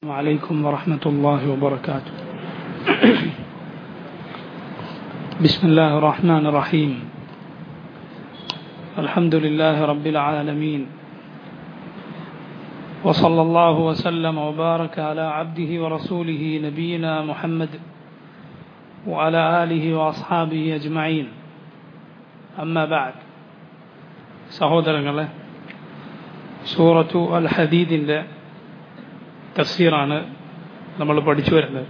عليكم ورحمة الله وبركاته بسم الله الرحمن الرحيم الحمد لله رب العالمين وصلى الله وسلم وبارك على عبده ورسوله نبينا محمد وعلى آله وأصحابه أجمعين أما بعد സഹോദരങ്ങളെ സൂറത്തു അൽ ഹദീദിൻ്റെ തഫ്സീറാണ് നമ്മൾ പഠിച്ചു വരുന്നത്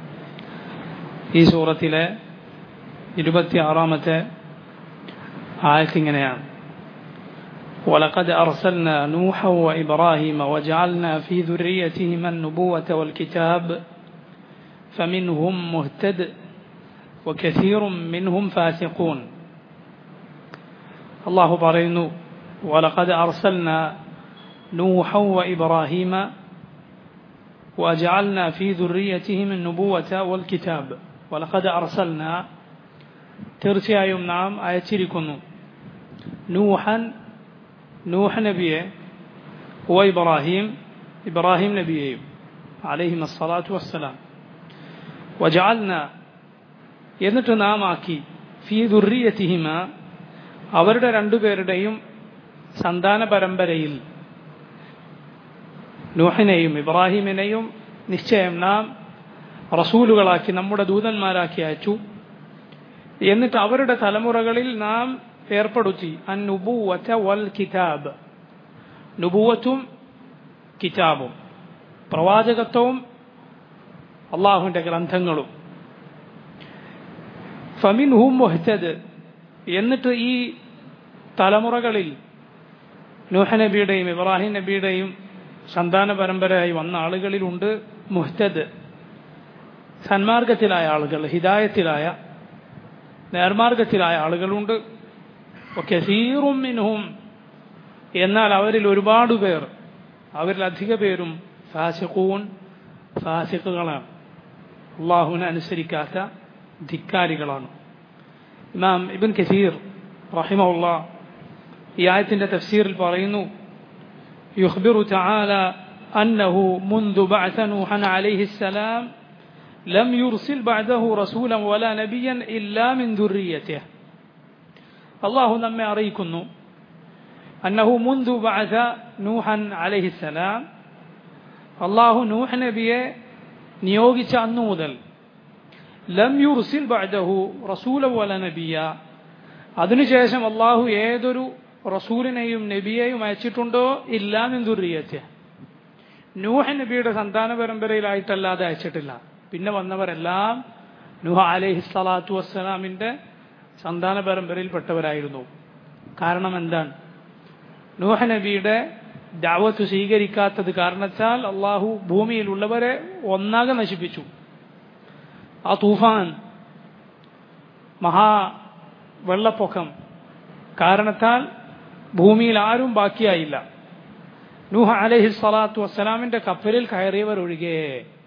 ഈ സൂറത്തിലെ ഇരുപത്തി ആറാമത്തെ ആയത്തിങ്ങനെയാണ് ولقد أرسلنا نوحا وإبراهيم وجعلنا في ذريتهما النبوة والكتاب فمنهم مهتد وكثير منهم فاسقون الله പറയുന്നു ولقد أرسلنا نوحا وإبراهيم وجعلنا في ذريتهم النبوة والكتاب ولقد أرسلنا തീർച്ചയായും നാം അയച്ചിരിക്കുന്നു നൂഹൻ നൂഹ് നബിയെ ഓ ഇബ്രാഹിം ഇബ്രാഹിം നബിയെയും അലഹിം അസ്സലാത്തു വസ്സലാം വജാൽന എന്നിട്ട് നാം ആക്കി ഫീ ദുർറിയത്തിഹിമ അവരുടെ രണ്ടുപേരുടെയും സന്താന പരമ്പരയിൽ നൂഹിനെയും ഇബ്രാഹിമിനെയും നിശ്ചയം നാം റസൂലുകളാക്കി നമ്മുടെ ദൂതന്മാരാക്കി അയച്ചു എന്നിട്ട് അവരുടെ തലമുറകളിൽ നാം ഏർപ്പെടുത്തി അൻ നുബൂവത്ത വൽ കിതാബ് നുബൂവത്തും കിതാബും പ്രവാചകത്വവും അള്ളാഹുവിന്റെ ഗ്രന്ഥങ്ങളും ഫമിൻഹും മുഹ്തദ് എന്നിട്ട് ഈ തലമുറകളിൽ നൂഹ നബിയുടെയും ഇബ്രാഹിം നബിയുടെയും സന്താന പരമ്പരയായി വന്ന ആളുകളിലുണ്ട് മുഹ്തദ് സന്മാർഗത്തിലായ ആളുകൾ ഹിദായത്തിലായ നേർമാർഗത്തിലായ ആളുകളുണ്ട് ഒക്കെ സീറും മിൻഹും എന്നാൽ അവരിൽ ഒരുപാട് പേർ അവരിൽ അധിക പേരും ഫാസിഖൂൻ ഫാസിഖുകളാണ് അള്ളാഹുവിനെ അനുസരിക്കാത്ത ധിക്കാരികളാണ് ഇമാം ഇബിൻ കസീർ റഹിമുള്ള ഈ ആയത്തിന്റെ തഫ്സീറിൽ പറയുന്നു يخبر تعالى أنه منذ بعث نوحا عليه السلام لم يرسل بعده رسولا ولا نبيا إلا من ذريته الله നമ്മെ അറിയിക്കുന്നു أنه منذ بعث نوحا عليه السلام അള്ളാഹു നൂഹ് നബിയെ നിയോഗിച്ച അന്നു മുതൽ ലം യുർസിൽ ബഅദഹു റസൂല വല നബിയ അതിനുശേഷം അള്ളാഹു ഏതൊരു റസൂലിനെയും നബിയെയും അയച്ചിട്ടുണ്ടോ ഇല്ലാമെൻ ദുർറിയത്തെ നൂഹ നബിയുടെ സന്താന പരമ്പരയിലായിട്ടല്ലാതെ അയച്ചിട്ടില്ല പിന്നെ വന്നവരെല്ലാം നൂഹ അലൈഹി സ്വലാത്തു വസ്സലാമിന്റെ സന്താന പരമ്പരയിൽപ്പെട്ടവരായിരുന്നു കാരണം എന്താണ് നൂഹ നബിയുടെ ദാവത്ത് സ്വീകരിക്കാത്തത് കാരണത്താൽ അള്ളാഹു ഭൂമിയിലുള്ളവരെ ഒന്നാകെ നശിപ്പിച്ചു ആ തൂഫാൻ മഹാ വെള്ളപ്പൊക്കം കാരണത്താൽ ഭൂമിയിൽ ആരും ബാക്കിയായില്ല നൂഹ അലഹി സ്വലാത്തു വസ്സലാമിന്റെ കപ്പലിൽ കയറിയവർ ഒഴികെ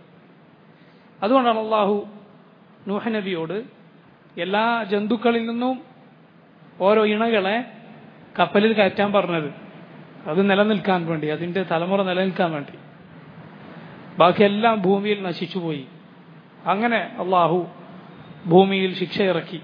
അതുകൊണ്ടാണ് അള്ളാഹു നൂഹ നബിയോട് എല്ലാ ജന്തുക്കളിൽ നിന്നും ഓരോ ഇണകളെ കപ്പലിൽ കയറ്റാൻ പറഞ്ഞത് അത് നിലനിൽക്കാൻ വേണ്ടി അതിന്റെ തലമുറ നിലനിൽക്കാൻ വേണ്ടി ബാക്കിയെല്ലാം ഭൂമിയിൽ നശിച്ചുപോയി അങ്ങനെ അള്ളാഹു ഭൂമിയിൽ ശിക്ഷ ഇറക്കി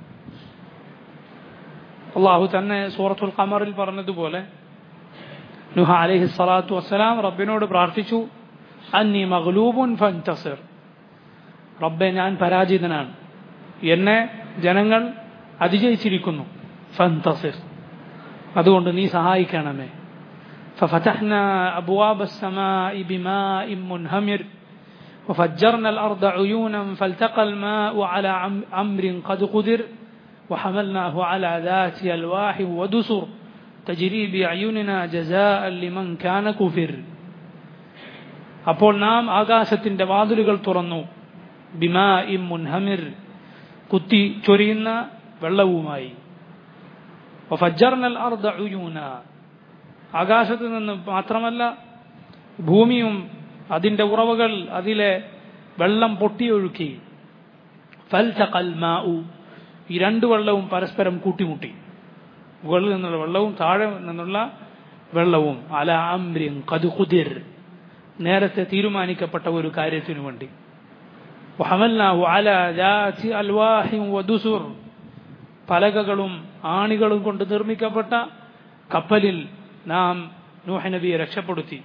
അള്ളാഹു തന്നെ സൂറത്തുൽ ഖമറിൽ പറഞ്ഞതുപോലെ നുഹ അലൈഹി സ്വലാത്തു വസ്സലാം റബ്ബിനോട് പ്രാർത്ഥിച്ചു അന്നി മഗ്ലൂബുൻ ഫൻതസിർ റബ്ബെ ഞാൻ പരാജിതനാണ് എന്നെ ജനങ്ങൾ അതിജയിച്ചിരിക്കുന്നു ഫൻതസിർ അതുകൊണ്ട് നീ സഹായിക്കണമേ ففتحنا أبواب السماء بماء منهمر وفجرنا الأرض عيونا فالتقى الماء على أمر قد قدر وحملناه على ذات ألواح ودسر تجري بأعيننا جزاء لمن كان كفر അപ്പോൾ നാം ആകാശത്തിന്റെ വാതിലുകൾ തുറന്നു ബിമാ ഇം മുൻഹമിർ കുത്തി ചൊരിയുന്ന വെള്ളവുമായി ഫജ്ജർനൽ അർദ ഉയൂന ആകാശത്ത് നിന്ന് മാത്രമല്ല ഭൂമിയും അതിന്റെ ഉറവകൾ അതിലെ വെള്ളം പൊട്ടിയൊഴുക്കി ഫൽതഖൽ മാഉ ഈ രണ്ട് വെള്ളവും പരസ്പരം കൂട്ടിമുട്ടി മുകളിൽ നിന്നുള്ള വെള്ളവും താഴെ നിന്നുള്ള വെള്ളവും അല അമ്രിൻ കതുകുതിർ നേരത്തെ തീരുമാനിക്കപ്പെട്ട ഒരു കാര്യത്തിനു വേണ്ടി وحملناه على ذات ألواح ودسر പലകകളും ആണികളും കൊണ്ട് നിർമ്മിക്കപ്പെട്ട കപ്പലിൽ നാം നൂഹ നബിയെ രക്ഷപ്പെടുത്തി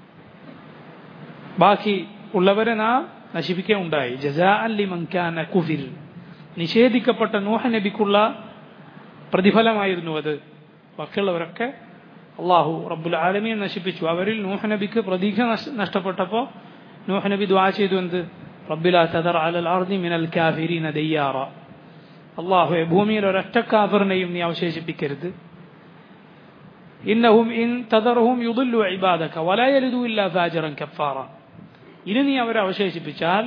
ബാക്കി ഉള്ളവരെ നാം നശിപ്പിക്കുകയുണ്ടായി ജസാ അല്ലി മങ്കാന കുഫിൽ നിഷേധിക്കപ്പെട്ട നൂഹ നബിക്കുള്ള പ്രതിഫലമായിരുന്നു അത് ബാക്കിയുള്ളവരൊക്കെ അള്ളാഹു റബ്ബുൽ ആലമിയെ നശിപ്പിച്ചു അവരിൽ നൂഹ നബിക്ക് പ്രതീക്ഷ നഷ്ടപ്പെട്ടപ്പോൾ നൂഹ നബി ദ്വാ ചെയ്തു എന്ത് റബ്ബില തദർ അലൽ അർദി മിനൽ കാഫിരീന ദയ്യാറ അള്ളാഹു ഭൂമിയിൽ ഒരൊറ്റ കാഫറിനെയും നീ അവശേഷിപ്പിക്കരുത് ഇന്നഹും ഇൻ തദർഹും യുദുല്ലു ഇബാദക വലാ യലിദു ഇല്ലാ ഫാജിറൻ കഫാറ ഇനി നീ അവരെ അവശേഷിപ്പിച്ചാൽ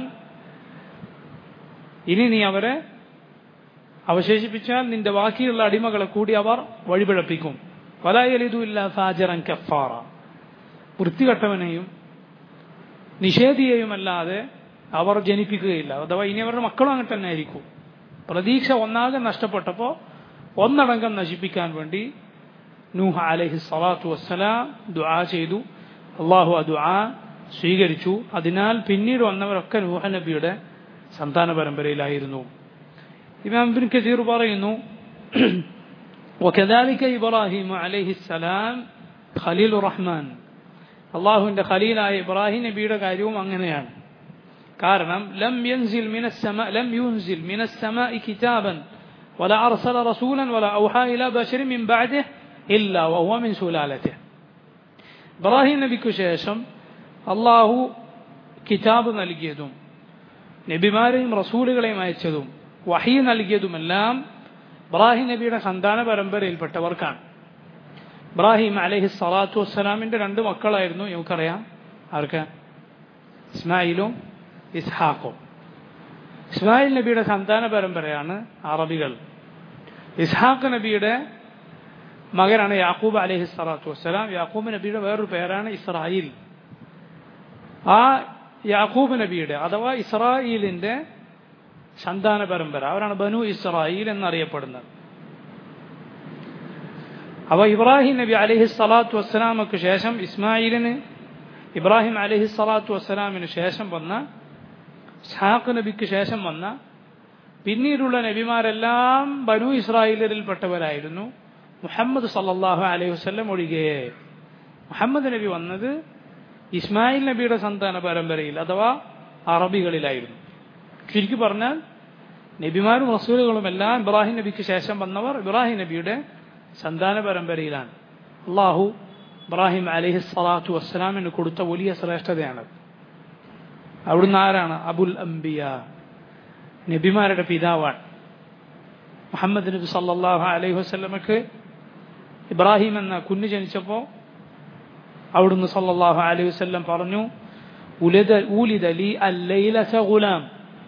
ഇനി നീ അവരെ അവശേഷിപ്പിച്ചാൽ നിന്റെ ബാക്കിയുള്ള അടിമകളെ കൂടി അവർ വഴിപിഴപ്പിക്കും വലാ യലിദു ഇല്ലാ ഫാജിറൻ കഫാറ വൃത്തികെട്ടവനെയും നിഷേധിയെയുമല്ലാതെ അവർ ജനിപ്പിക്കുകയില്ല അഥവാ ഇനി അവരുടെ മക്കളും അങ്ങനെ തന്നെ ആയിരിക്കും പ്രതീക്ഷ ഒന്നാകെ നഷ്ടപ്പെട്ടപ്പോൾ ഒന്നടങ്കം നശിപ്പിക്കാൻ വേണ്ടി നൂഹ അലഹി സ്വലാത്തു വസ്സലാം ദുആ ചെയ്തു അള്ളാഹു ആ ദുആ സ്വീകരിച്ചു അതിനാൽ പിന്നീട് വന്നവരൊക്കെ നൂഹ നബിയുടെ സന്താന പരമ്പരയിലായിരുന്നു ഇമാം ബിൻ കസീർ പറയുന്നു وكذلك إبراهيم عليه السلام خليل الرحمن അള്ളാഹുവിന്റെ ഖലീലായ ഇബ്രാഹിം നബിയുടെ കാര്യവും അങ്ങനെയാണ് കാരണം ലം യൻസിൽ മിന السماء لم ينزل من السماء كتابا ولا أرسل رسولا ولا أوحى إلى بشر من بعده إلا وهو من سلالته ഇബ്രാഹിം നബിക്കു ശേഷം അള്ളാഹു കിതാബ് നൽകിയതും നബിമാരെയും റസൂലുകളെയും അയച്ചതും വഹി നൽകിയതുമെല്ലാം ഇബ്രാഹിം നബിയുടെ സന്താന പരമ്പരയിൽപ്പെട്ടവർക്കാണ് ഇബ്രാഹിം അലഹി സ്വലാത്തു വസ്സലാമിന്റെ രണ്ട് മക്കളായിരുന്നു നമുക്കറിയാം ആർക്ക് ഇസ്മായിലും ഇസ്ഹാഖും ഇസ്മായിൽ നബിയുടെ സന്താന പരമ്പരയാണ് അറബികൾ ഇസ്ഹാഖ് നബിയുടെ മകനാണ് യാക്കൂബ് അലഹി സ്വലാത്തു വസ്സലാം യാക്കൂബ് നബിയുടെ വേറൊരു പേരാണ് ഇസ്രായേൽ ആ യാക്കൂബ് നബിയുടെ അഥവാ ഇസ്രായേലിന്റെ സന്താന പരമ്പര അവരാണ് ബനു ഇസ്രായേൽ എന്നറിയപ്പെടുന്നത് അവ ഇബ്രാഹിം നബി അലഹി സ്വലാത്തു വസ്സലാമക്ക് ശേഷം ഇസ്മായിലിന് ഇബ്രാഹിം അലഹി സ്വലാത്തു വസ്സലാമിന് ശേഷം വന്ന ഷാഖ് നബിക്ക് ശേഷം വന്ന പിന്നീടുള്ള നബിമാരെല്ലാം ബനു ഇസ്രായേലിൽപ്പെട്ടവരായിരുന്നു മുഹമ്മദ് സല്ലാഹു അലൈഹി വസ്ലം ഒഴികെ മുഹമ്മദ് നബി വന്നത് ഇസ്മായിൽ നബിയുടെ സന്താന പരമ്പരയിൽ അഥവാ അറബികളിലായിരുന്നു ചുരുക്കി പറഞ്ഞാൽ നബിമാരും റസൂലുകളും എല്ലാം ഇബ്രാഹിം നബിക്ക് ശേഷം വന്നവർ ഇബ്രാഹിം നബിയുടെ സന്താന പരമ്പരയിലാണ് അള്ളാഹു ഇബ്രാഹിം അലഹി സ്വലാത്തു വസ്സലാമിന് കൊടുത്ത വലിയ ശ്രേഷ്ഠതയാണ് അവിടുന്ന് ആരാണ് അബുൽ അംബിയ നബിമാരുടെ പിതാവാണ് മുഹമ്മദ് നബി സല്ലാഹു അലൈഹി വസ്ലമക്ക് ഇബ്രാഹിം എന്ന കുഞ്ഞ് ജനിച്ചപ്പോൾ അവിടുന്ന് സല്ലാഹു അലൈഹി വസ്ലം പറഞ്ഞു ولد لي الليلة غلام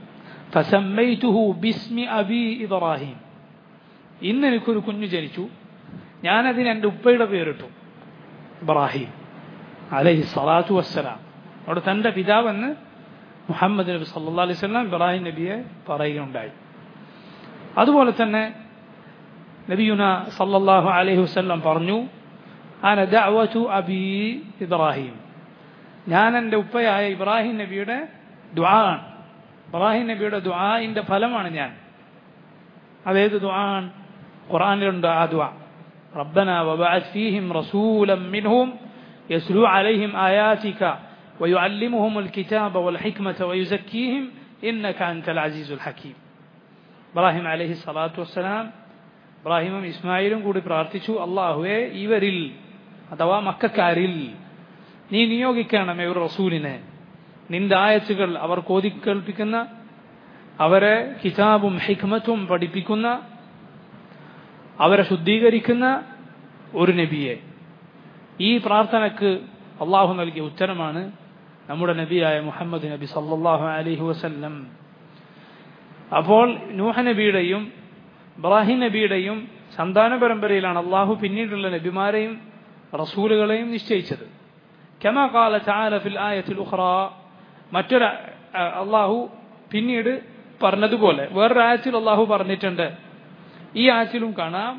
فسميته باسم أبي إبراهيم ഇന്ന് എനിക്കൊരു കുഞ്ഞു ജനിച്ചു ഞാനതിന് എൻ്റെ ഉപ്പയുടെ പേരിട്ടു ഇബ്രാഹിം അലൈഹി സ്വലാത്തു വസ്സലാം അവിടെ തൻ്റെ പിതാവെന്ന് മുഹമ്മദ് നബി സല്ലാ അലൈഹി സ്വലാം ഇബ്രാഹിം നബിയെ പറയുകയുണ്ടായി അതുപോലെ തന്നെ നബിയുന സല്ലല്ലാഹു അലൈഹി വസല്ലം പറഞ്ഞു അന ദഅവതു അബി ഇബ്രാഹിം ഞാൻ എൻ്റെ ഉപ്പയായ ഇബ്രാഹിം നബിയുടെ ദുആ ആണ് ഇബ്രാഹിം നബിയുടെ ദുആഇന്റെ ഫലമാണ് ഞാൻ അതേത് ദുആ ആണ് ഖുർആനിലുണ്ട് ആ ദുആ ربنا وبعث فيهم رسولا منهم يسلو عليهم آياتك ويعلمهم الكتاب والحكمة ويزكيهم إنك أنت العزيز الحكيم ഇബ്രാഹിം അലഹി സ്വലാത്തു വസ്സലാം ഇബ്രാഹിമും ഇസ്മായിലും കൂടി പ്രാർത്ഥിച്ചു അള്ളാഹുവെ ഇവരിൽ അഥവാ മക്കാരിൽ നീ നിയോഗിക്കണമേ ഒരു റസൂലിനെ നിന്റെ ആയത്തുകൾ അവർ കോതി കേൾപ്പിക്കുന്ന അവരെ കിതാബും ഹിക്മത്തും പഠിപ്പിക്കുന്ന അവരെ ശുദ്ധീകരിക്കുന്ന ഒരു നബിയെ ഈ പ്രാർത്ഥനക്ക് അള്ളാഹു നൽകിയ ഉത്തരമാണ് നമ്മുടെ നബിയായ മുഹമ്മദ് നബി സല്ലാഹു അലഹി വസല്ലം അപ്പോൾ നൂഹ നബിയുടെയും ഇബ്രാഹിം നബിയുടെയും സന്താന പരമ്പരയിലാണ് അള്ളാഹു പിന്നീടുള്ള നബിമാരെയും റസൂലുകളെയും നിശ്ചയിച്ചത് കമ കാല ചാലഫിൽ ആയത്തിൽ ഉഖ്റ മറ്റൊരു അള്ളാഹു പിന്നീട് പറഞ്ഞതുപോലെ വേറൊരു ആയത്തിൽ അള്ളാഹു പറഞ്ഞിട്ടുണ്ട് ഈ ആയത്തിലും കാണാം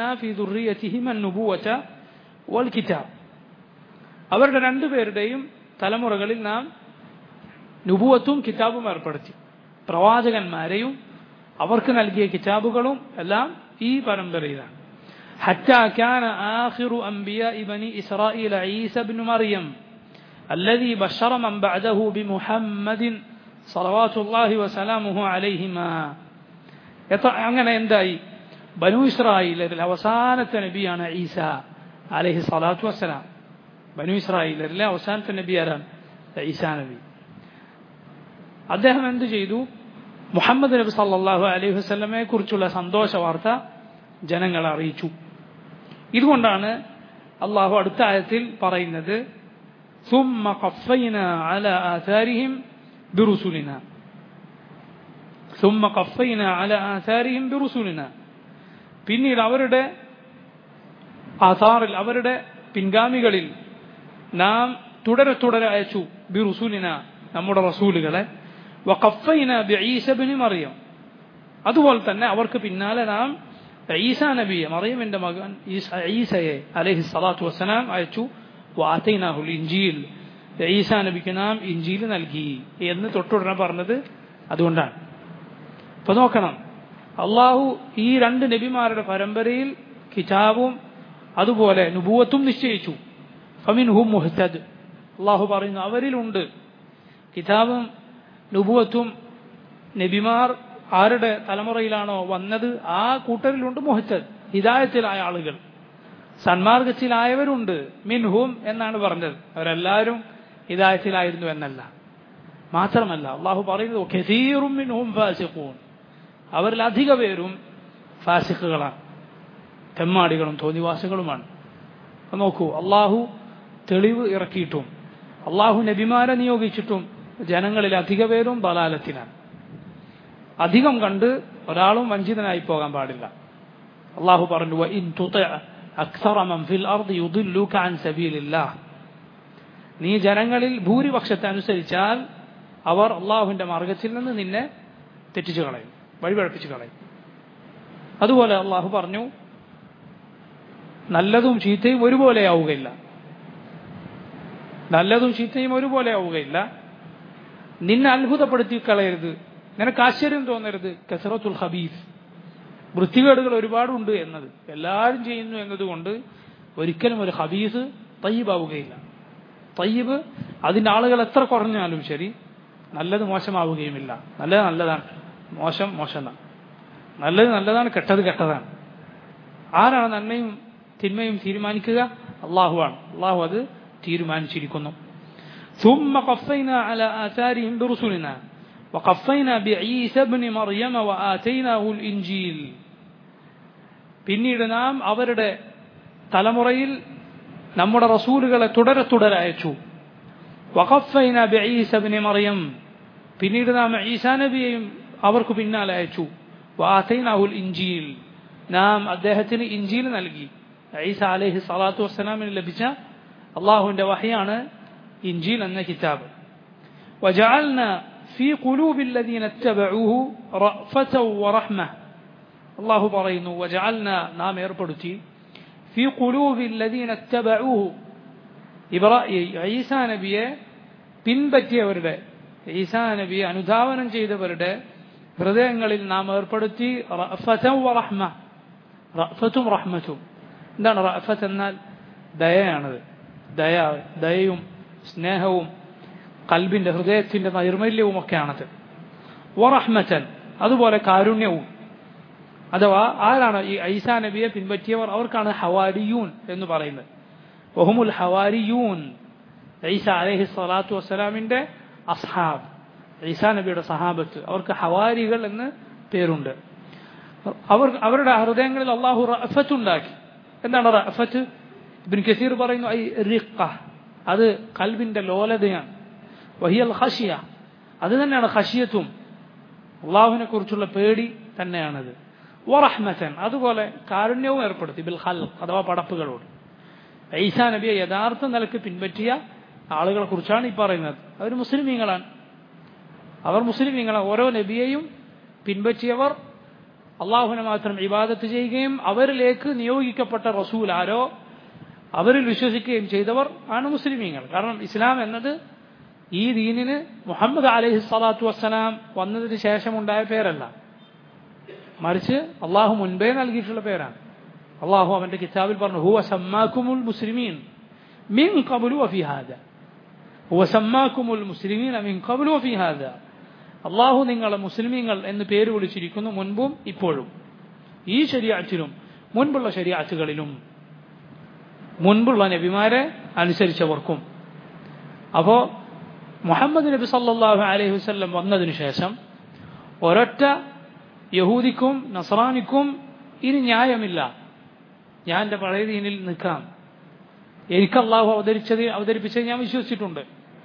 അവരുടെ രണ്ടുപേരുടെയും തലമുറകളിൽ നാം നുപുവത്തും കിതാബും ഏർപ്പെടുത്തി പ്രവാചകന്മാരെയും അവർക്ക് നൽകിയ കിതാബുകളും എല്ലാം ഈ പരമ്പരയിലാണ് حتى كان آخر أنبياء بني إسرائيل عيسى بن مريم الذي بشر من بعده بمحمد صلوات الله وسلامه عليهما അങ്ങനെ എന്തായി ബനു ഇസ്രായേലരിൽ അവസാനത്തെ നബിയാണ് ഈസ അലഹി സ്വലാത്തു വസ്സലാം ബനു ഇസ്രായേലരിലെ അവസാനത്തെ നബി ആരാണ് ഈസാ നബി അദ്ദേഹം എന്ത് ചെയ്തു മുഹമ്മദ് നബി സല്ലാഹു അലൈഹി വസ്ലമെ കുറിച്ചുള്ള സന്തോഷ വാർത്ത ജനങ്ങളെ അറിയിച്ചു ഇതുകൊണ്ടാണ് അള്ളാഹു അടുത്ത ആയത്തിൽ പറയുന്നത് ثم قفينا على آثارهم برسلنا ثم قفينا على آثارهم برسلنا പിന്നീട് അവരുടെ ആധാറിൽ അവരുടെ പിൻഗാമികളിൽ നാം തുടരെ തുടരെ അയച്ചു ബി റുസൂലിന നമ്മുടെ റസൂലുകളെ വഖഫൈന ബിഈസബിന് മറിയം അതുപോലെ തന്നെ അവർക്ക് പിന്നാലെ നാം ഈസ നബിയെ മറിയമിന്റെ മകൻ ഈസയെ അലഹി സ്വലാത്തു വസ്സലാം അയച്ചു വാത്തൈനാഹുൽ ഇഞ്ചിയിൽ ഈസ നബിക്ക് നാം ഇഞ്ചിയിൽ നൽകി എന്ന് തൊട്ടുടനെ പറഞ്ഞത് അതുകൊണ്ടാണ് അപ്പൊ നോക്കണം അള്ളാഹു ഈ രണ്ട് നബിമാരുടെ പരമ്പരയിൽ കിതാബും അതുപോലെ നുബൂവത്തും നിശ്ചയിച്ചു ഫമിൻ ഹും മുഹ്തദ് അള്ളാഹു പറയുന്നു അവരിലുണ്ട് കിതാബും നുബുവത്തും നബിമാർ ആരുടെ തലമുറയിലാണോ വന്നത് ആ കൂട്ടരിലുണ്ട് മുഹത്തദ് ഹിദായത്തിലായ ആളുകൾ സന്മാർഗത്തിലായവരുണ്ട് മിൻഹും എന്നാണ് പറഞ്ഞത് അവരെല്ലാവരും ഹിദായത്തിലായിരുന്നു എന്നല്ല മാത്രമല്ല അള്ളാഹു പറയുന്നത് ഖസീറും മിൻഹും ഫാസിഖൂൻ അവരിൽ അധിക പേരും ഫാസിഖുകളാണ് തെമ്മാടികളും തോന്നിവാസികളുമാണ് നോക്കൂ അള്ളാഹു തെളിവ് ഇറക്കിയിട്ടും അള്ളാഹു നബിമാരെ നിയോഗിച്ചിട്ടും ജനങ്ങളിൽ അധിക പേരും ബലാലത്തിനാണ് അധികം കണ്ട് ഒരാളും വഞ്ചിതനായി പോകാൻ പാടില്ല അള്ളാഹു പറഞ്ഞു നീ ജനങ്ങളിൽ ഭൂരിപക്ഷത്തെ അനുസരിച്ചാൽ അവർ അള്ളാഹുവിന്റെ മാർഗത്തിൽ നിന്ന് നിന്നെ തെറ്റിച്ചു കളയും വഴിപഴപ്പിച്ചു കളയും അതുപോലെ അള്ളാഹു പറഞ്ഞു നല്ലതും ചീത്തയും ഒരുപോലെ ആവുകയില്ല നല്ലതും ചീത്തയും ഒരുപോലെ ആവുകയില്ല നിന്നെ അത്ഭുതപ്പെടുത്തി കളയരുത് നിനക്ക് ആശ്ചര്യം തോന്നരുത് കസറത്തുൽ ഹബീസ് വൃത്തികേടുകൾ ഒരുപാടുണ്ട് എന്നത് എല്ലാവരും ചെയ്യുന്നു എന്നതുകൊണ്ട് ഒരിക്കലും ഒരു ഹബീസ് തയ്യബാവുകയില്ല തയ്യബ് അതിൻ്റെ ആളുകൾ എത്ര കുറഞ്ഞാലും ശരി നല്ലത് മോശമാവുകയുമില്ല നല്ലത് നല്ലതാണ് മോശം മോശമാണ് നല്ലത് നല്ലതാണ് കെട്ടത് കെട്ടതാണ് ആരാണ് നന്മയും തിന്മയും തീരുമാനിക്കുക അള്ളാഹുവാണ് അള്ളാഹു അത് തീരുമാനിച്ചിരിക്കുന്നു ثم قفينا على آثارهم برسلنا وقفينا بعيسى ابن مريم وآتيناه الإنجيل പിന്നീട് നാം അവരുടെ തലമുറയിൽ നമ്മുടെ റസൂലുകളെ തുടരെ തുടരെ അയച്ചു വഖഫൈന ബിഈസ ഇബ്നു മറിയം പിന്നീട് നാം ഈസാ നബിയെയും അവർക്ക് പിന്നാലെ അയച്ചു വാതൈനാഹുൽ ഇഞ്ചീൽ നാം അദ്ദേഹത്തിന് ഇഞ്ചീൽ നൽകി ഈസ അലൈഹി സ്വലാത്തു വസ്സലാമിന് ലഭിച്ച അള്ളാഹുവിന്റെ വഹയാണ് ഇഞ്ചീൽ എന്ന കിതാബ് وجعلنا في قلوب الذين اتبعوه رأفة ورحمة الله പറയുന്നു وجعلنا നാം ഏർപ്പെടുത്തി في قلوب الذين اتبعوه ഈസാ നബിയെ പിൻപറ്റിയവരുടെ ഈസാ നബിയെ അനുധാവനം ചെയ്തവരുടെ ഹൃദയങ്ങളിൽ നാം ഏർപ്പെടുത്തി റഹ്മ റഫത്തും റഹ്മത്തും എന്താണ് റഫത്ത് എന്നാൽ ദയയാണത് ദയ ദയയും സ്നേഹവും കൽബിന്റെ ഹൃദയത്തിന്റെ നൈർമല്യവുമൊക്കെയാണത് വറഹ്മത്തൻ അതുപോലെ കാരുണ്യവും അഥവാ ആരാണ് ഈ ഐസാ നബിയെ പിൻപറ്റിയവർ അവർക്കാണ് ഹവാരിയൂൻ എന്ന് പറയുന്നത് വഹുമുൽ ഹവാരിയൂൻ ഈസ അലഹി സ്വലാത്തു വസ്സലാമിന്റെ അസ്ഹാബ് ഈസാ നബിയുടെ സഹാബത്ത് അവർക്ക് ഹവാരികൾ എന്ന് പേരുണ്ട് അവർ അവരുടെ ഹൃദയങ്ങളിൽ അള്ളാഹു റഫത്ത് ഉണ്ടാക്കി എന്താണ് റഫത്ത് ഇബിൻ കസീർ പറയുന്നു ഐ റിഖ അത് കൽബിന്റെ ലോലതയാണ് വഹിയൽ ഖഷിയ അത് തന്നെയാണ് ഖഷിയത്തും അള്ളാഹുവിനെ കുറിച്ചുള്ള പേടി തന്നെയാണത് വറഹ്മത്തൻ അതുപോലെ കാരുണ്യവും ഏർപ്പെടുത്തി ബിൽ ഹൽ അഥവാ പടപ്പുകളോട് ഈസാ നബിയെ യഥാർത്ഥ നിലക്ക് പിൻപറ്റിയ ആളുകളെ കുറിച്ചാണ് ഈ പറയുന്നത് അവർ മുസ്ലിമീങ്ങളാണ് അവർ മുസ്ലിമീങ്ങളാണ് ഓരോ നബിയെയും പിൻപറ്റിയവർ അള്ളാഹുവിനെ മാത്രം ഇബാദത്ത് ചെയ്യുകയും അവരിലേക്ക് നിയോഗിക്കപ്പെട്ട റസൂൽ ആരോ അവരിൽ വിശ്വസിക്കുകയും ചെയ്തവർ ആണ് മുസ്ലിമീങ്ങൾ കാരണം ഇസ്ലാം എന്നത് ഈ ദീനിന് മുഹമ്മദ് അലൈഹി സ്വലാത്തു വസ്സലാം വന്നതിന് ശേഷം ഉണ്ടായ പേരല്ല മറിച്ച് അള്ളാഹു മുൻപേ നൽകിയിട്ടുള്ള പേരാണ് അള്ളാഹു അവന്റെ കിതാബിൽ പറഞ്ഞു ഹുവ സമ്മാക്കുമുൽ മുസ്ലിമീൻ മിൻ ഖബ്ലു വഫി ഹാദ ഹുവ സമ്മാക്കുമുൽ മുസ്ലിമീൻ മിൻ ഖബ്ലു വഫി ഹാദ അള്ളാഹു നിങ്ങളെ മുസ്ലിമീങ്ങൾ എന്ന് പേര് വിളിച്ചിരിക്കുന്നു മുൻപും ഇപ്പോഴും ഈ ശരിയാറ്റിലും മുൻപുള്ള ശരിയാറ്റുകളിലും മുൻപുള്ള നബിമാരെ അനുസരിച്ചവർക്കും അപ്പോൾ മുഹമ്മദ് നബി സല്ലാഹു അലൈഹി വസ്ല്ലം വന്നതിനു ശേഷം ഒരൊറ്റ യഹൂദിക്കും നസറാനിക്കും ഇനി ന്യായമില്ല ഞാൻ എൻ്റെ പഴയ ദീനിൽ നിൽക്കാം എനിക്ക് അള്ളാഹു അവതരിച്ചത് അവതരിപ്പിച്ചത് ഞാൻ വിശ്വസിച്ചിട്ടുണ്ട്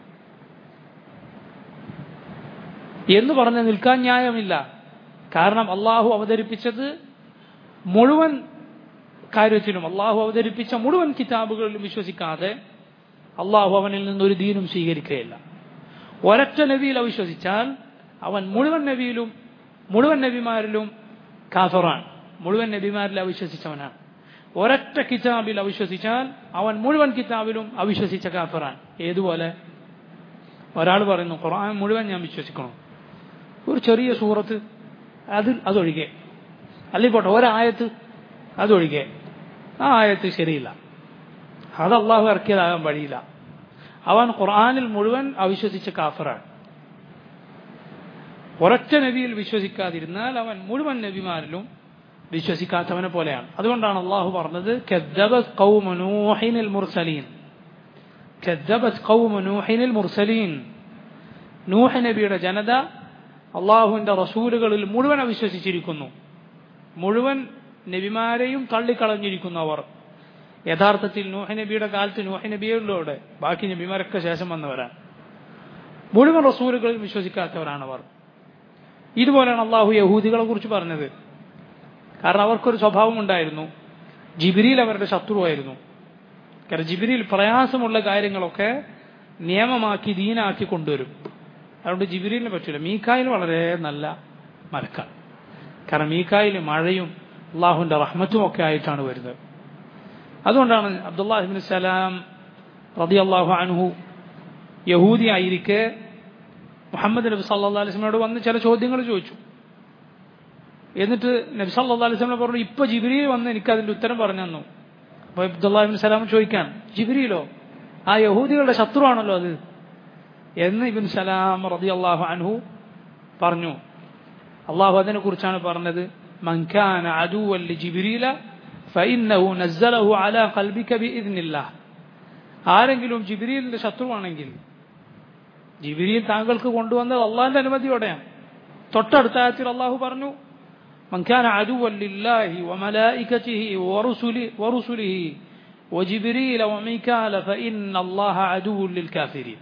എന്ന് പറഞ്ഞ് നിൽക്കാൻ ന്യായമില്ല കാരണം അള്ളാഹു അവതരിപ്പിച്ചത് മുഴുവൻ കാര്യത്തിലും അള്ളാഹു അവതരിപ്പിച്ച മുഴുവൻ കിതാബുകളിലും വിശ്വസിക്കാതെ അള്ളാഹു അവനിൽ നിന്നൊരു ദീനും സ്വീകരിക്കുകയില്ല ഒരൊറ്റ നബിയിൽ അവിശ്വസിച്ചാൽ അവൻ മുഴുവൻ നബിയിലും മുഴുവൻ നബിമാരിലും കാഫറാണ് മുഴുവൻ നബിമാരിൽ അവിശ്വസിച്ചവനാണ് ഒരൊറ്റ കിതാബിൽ അവിശ്വസിച്ചാൽ അവൻ മുഴുവൻ കിതാബിലും അവിശ്വസിച്ച കാഫറാണ് ഏതുപോലെ ഒരാൾ പറയുന്നു ഖുർആൻ മുഴുവൻ ഞാൻ വിശ്വസിക്കണം ഒരു ചെറിയ സൂറത്ത് അതിൽ അതൊഴികെ അല്ലെങ്കിൽ പോട്ടെ ഒരായത്ത് അതൊഴികെ ആ ആയത്ത് ശരിയില്ല അത് അള്ളാഹു ഇറക്കിയതാകാൻ വഴിയില്ല അവൻ ഖുർആാനിൽ മുഴുവൻ അവിശ്വസിച്ച കാഫറാണ് ഒരൊറ്റ നബിയിൽ വിശ്വസിക്കാതിരുന്നാൽ അവൻ മുഴുവൻ നബിമാരിലും വിശ്വസിക്കാത്തവനെ പോലെയാണ് അതുകൊണ്ടാണ് അള്ളാഹു പറഞ്ഞത് മുർസലീൻ മുർസലീൻ നൂഹ് നബിയുടെ ജനത അള്ളാഹുവിന്റെ റസൂലുകളിൽ മുഴുവൻ അവിശ്വസിച്ചിരിക്കുന്നു മുഴുവൻ നബിമാരെയും തള്ളിക്കളഞ്ഞിരിക്കുന്നു അവർ യഥാർത്ഥത്തിൽ നൂഹ നബിയുടെ കാലത്ത് നൂഹ നബിയിലൂടെ ബാക്കി നബിമാരൊക്കെ ശേഷം വന്നവരാണ് മുഴുവൻ റസൂലുകളിൽ വിശ്വസിക്കാത്തവരാണ് അവർ ഇതുപോലെയാണ് അള്ളാഹു യഹൂദികളെ കുറിച്ച് പറഞ്ഞത് കാരണം അവർക്കൊരു സ്വഭാവം ഉണ്ടായിരുന്നു ജിബിരിയിൽ അവരുടെ ശത്രുവായിരുന്നു കാരണം ജിബിരിയിൽ പ്രയാസമുള്ള കാര്യങ്ങളൊക്കെ നിയമമാക്കി ദീനാക്കി കൊണ്ടുവരും അതുകൊണ്ട് ജിബിരിലിനെ പറ്റില്ല മീക്കായിൽ വളരെ നല്ല മലക്കാണ് കാരണം മീക്കായിൽ മഴയും അള്ളാഹുവിന്റെ റഹ്മത്തും ഒക്കെ ആയിട്ടാണ് വരുന്നത് അതുകൊണ്ടാണ് അബ്ദുല്ലാഹിബിൻ സലാം റതി അള്ളാഹു അൻഹു യഹൂദി ആയിരിക്കെ മുഹമ്മദ് നബി സല്ലാ അലിസ്മയോട് വന്ന് ചില ചോദ്യങ്ങൾ ചോദിച്ചു എന്നിട്ട് നബി സല്ലാ അലിസ്മെ പറഞ്ഞു ഇപ്പൊ ജിബിരിയിൽ വന്ന് എനിക്ക് അതിന്റെ ഉത്തരം പറഞ്ഞു തന്നു അപ്പൊ അബ്ദുല്ലാഹിബിൻ സലാം ചോദിക്കാൻ ജിബിരിയിലോ ആ യഹൂദികളുടെ ശത്രുവാണല്ലോ അത് എന്ന് ഇബിൻ സലാം റതി അള്ളാഹു അൻഹു പറഞ്ഞു അള്ളാഹു അതിനെ കുറിച്ചാണ് പറഞ്ഞത് മൻഖാന അദുവല്ലി ജിബിരില فإنه نزله على قلبك بإذن الله ആരെങ്കിലും ജിബിരിയിലിന്റെ ശത്രുവാണെങ്കിൽ ജിബിരിയിൽ താങ്കൾക്ക് കൊണ്ടുവന്നത് അള്ളാഹിന്റെ അനുമതിയോടെയാണ് തൊട്ടടുത്ത ആയത്തിൽ അള്ളാഹു പറഞ്ഞു മൻഖാന അദുവല്ലില്ലാഹി വമലായികതിഹി വറുസുലി വറുസുലിഹി وجبريل وميكال فإن الله عدو للكافرين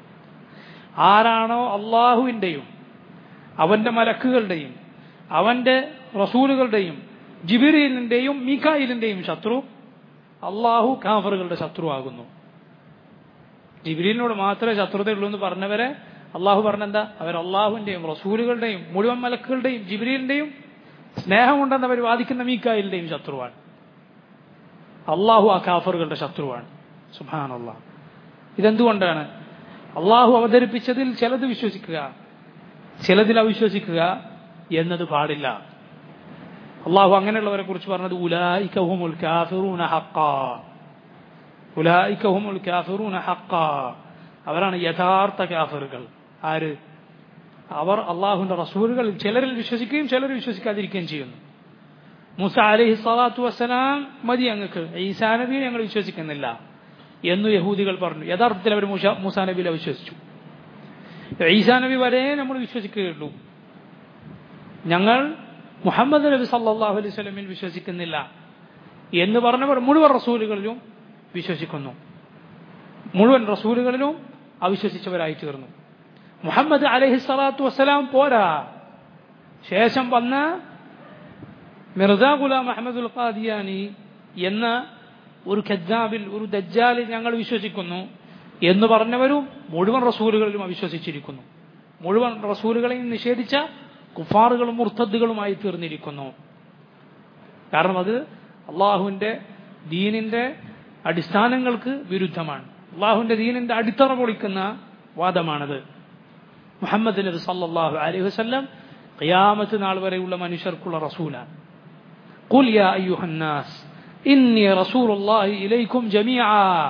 ആരാണോ അള്ളാഹുവിൻ്റെയും അവന്റെ മലക്കുകളുടെയും അവന്റെ റസൂലുകളുടെയും ജിബിരിലിന്റെയും മീക്കായിലിന്റെയും ശത്രു അള്ളാഹു കാഫറുകളുടെ ശത്രുവാകുന്നു ജിബിരിലിനോട് മാത്രമേ ശത്രുതയുള്ളൂ എന്ന് പറഞ്ഞവരെ അള്ളാഹു പറഞ്ഞെന്താ അവർ അള്ളാഹുവിന്റെയും റസൂലുകളുടെയും മുഴുവൻ മലക്കുകളുടെയും ജിബിരിലിന്റെയും സ്നേഹമുണ്ടെന്ന് അവർ വാദിക്കുന്ന മീക്കായിലിന്റെയും ശത്രുവാണ് അള്ളാഹു ആ കാഫറുകളുടെ ശത്രുവാണ് സുഹാൻ അള്ളാഹ് ഇതെന്തുകൊണ്ടാണ് അള്ളാഹു അവതരിപ്പിച്ചതിൽ ചിലത് വിശ്വസിക്കുക ചിലതിൽ അവിശ്വസിക്കുക എന്നത് പാടില്ല അള്ളാഹു അങ്ങനെയുള്ളവരെ കുറിച്ച് പറഞ്ഞത് ഉലായിക്കഹുമുൽ കാഫിറൂന ഹക്ക ഉലായിക്കഹുമുൽ കാഫിറൂന ഹക്ക അവരാണ് യഥാർത്ഥ കാഫറുകൾ ആര് അവർ അള്ളാഹുവിന്റെ റസൂലുകളിൽ ചിലരിൽ വിശ്വസിക്കുകയും ചിലർ വിശ്വസിക്കാതിരിക്കുകയും ചെയ്യുന്നു മുസ അലഹി സ്വലാത്തു വസ്സലാം മതി ഞങ്ങൾക്ക് ഈസാ നബിയെ ഞങ്ങൾ വിശ്വസിക്കുന്നില്ല എന്നു യഹൂദികൾ പറഞ്ഞു യഥാർത്ഥത്തിൽ അവർ മൂസ മൂസാ നബിയിലെ വിശ്വസിച്ചു ഈസാ നബി വരെ നമ്മൾ വിശ്വസിക്കുകയുള്ളൂ ഞങ്ങൾ മുഹമ്മദ് നബി സല്ലാഹു അലൈഹി സ്വലമിൽ വിശ്വസിക്കുന്നില്ല എന്ന് പറഞ്ഞവർ മുഴുവൻ റസൂലുകളിലും വിശ്വസിക്കുന്നു മുഴുവൻ റസൂലുകളിലും അവിശ്വസിച്ചവരായി തീർന്നു മുഹമ്മദ് അലഹി സ്വലാത്തു വസ്സലാം പോരാ ശേഷം വന്ന മിർസ ഗുലാം അഹമ്മദുൽ ഖാദിയാനി എന്ന ഒരു ഖജാബിൽ ഒരു ദജ്ജാലിൽ ഞങ്ങൾ വിശ്വസിക്കുന്നു എന്ന് പറഞ്ഞവരും മുഴുവൻ റസൂലുകളിലും അവിശ്വസിച്ചിരിക്കുന്നു മുഴുവൻ റസൂലുകളെയും നിഷേധിച്ച കുഫാറുകളും മുർത്തദ്ദുകളുമായി തീർന്നിരിക്കുന്നു കാരണം അത് അള്ളാഹുവിന്റെ ദീനിന്റെ അടിസ്ഥാനങ്ങൾക്ക് വിരുദ്ധമാണ് അള്ളാഹുവിന്റെ ദീനിന്റെ അടിത്തറ പൊളിക്കുന്ന വാദമാണത് മുഹമ്മദ് നബി സല്ലല്ലാഹു അലൈഹി വസല്ലം ഖിയാമത്ത് നാൾ വരെയുള്ള മനുഷ്യർക്കുള്ള റസൂലാണ് ഖുൽ യാ അയ്യുഹന്നാസ് ഇന്നി റസൂലുള്ളാഹി ഇലൈക്കും ജമീആ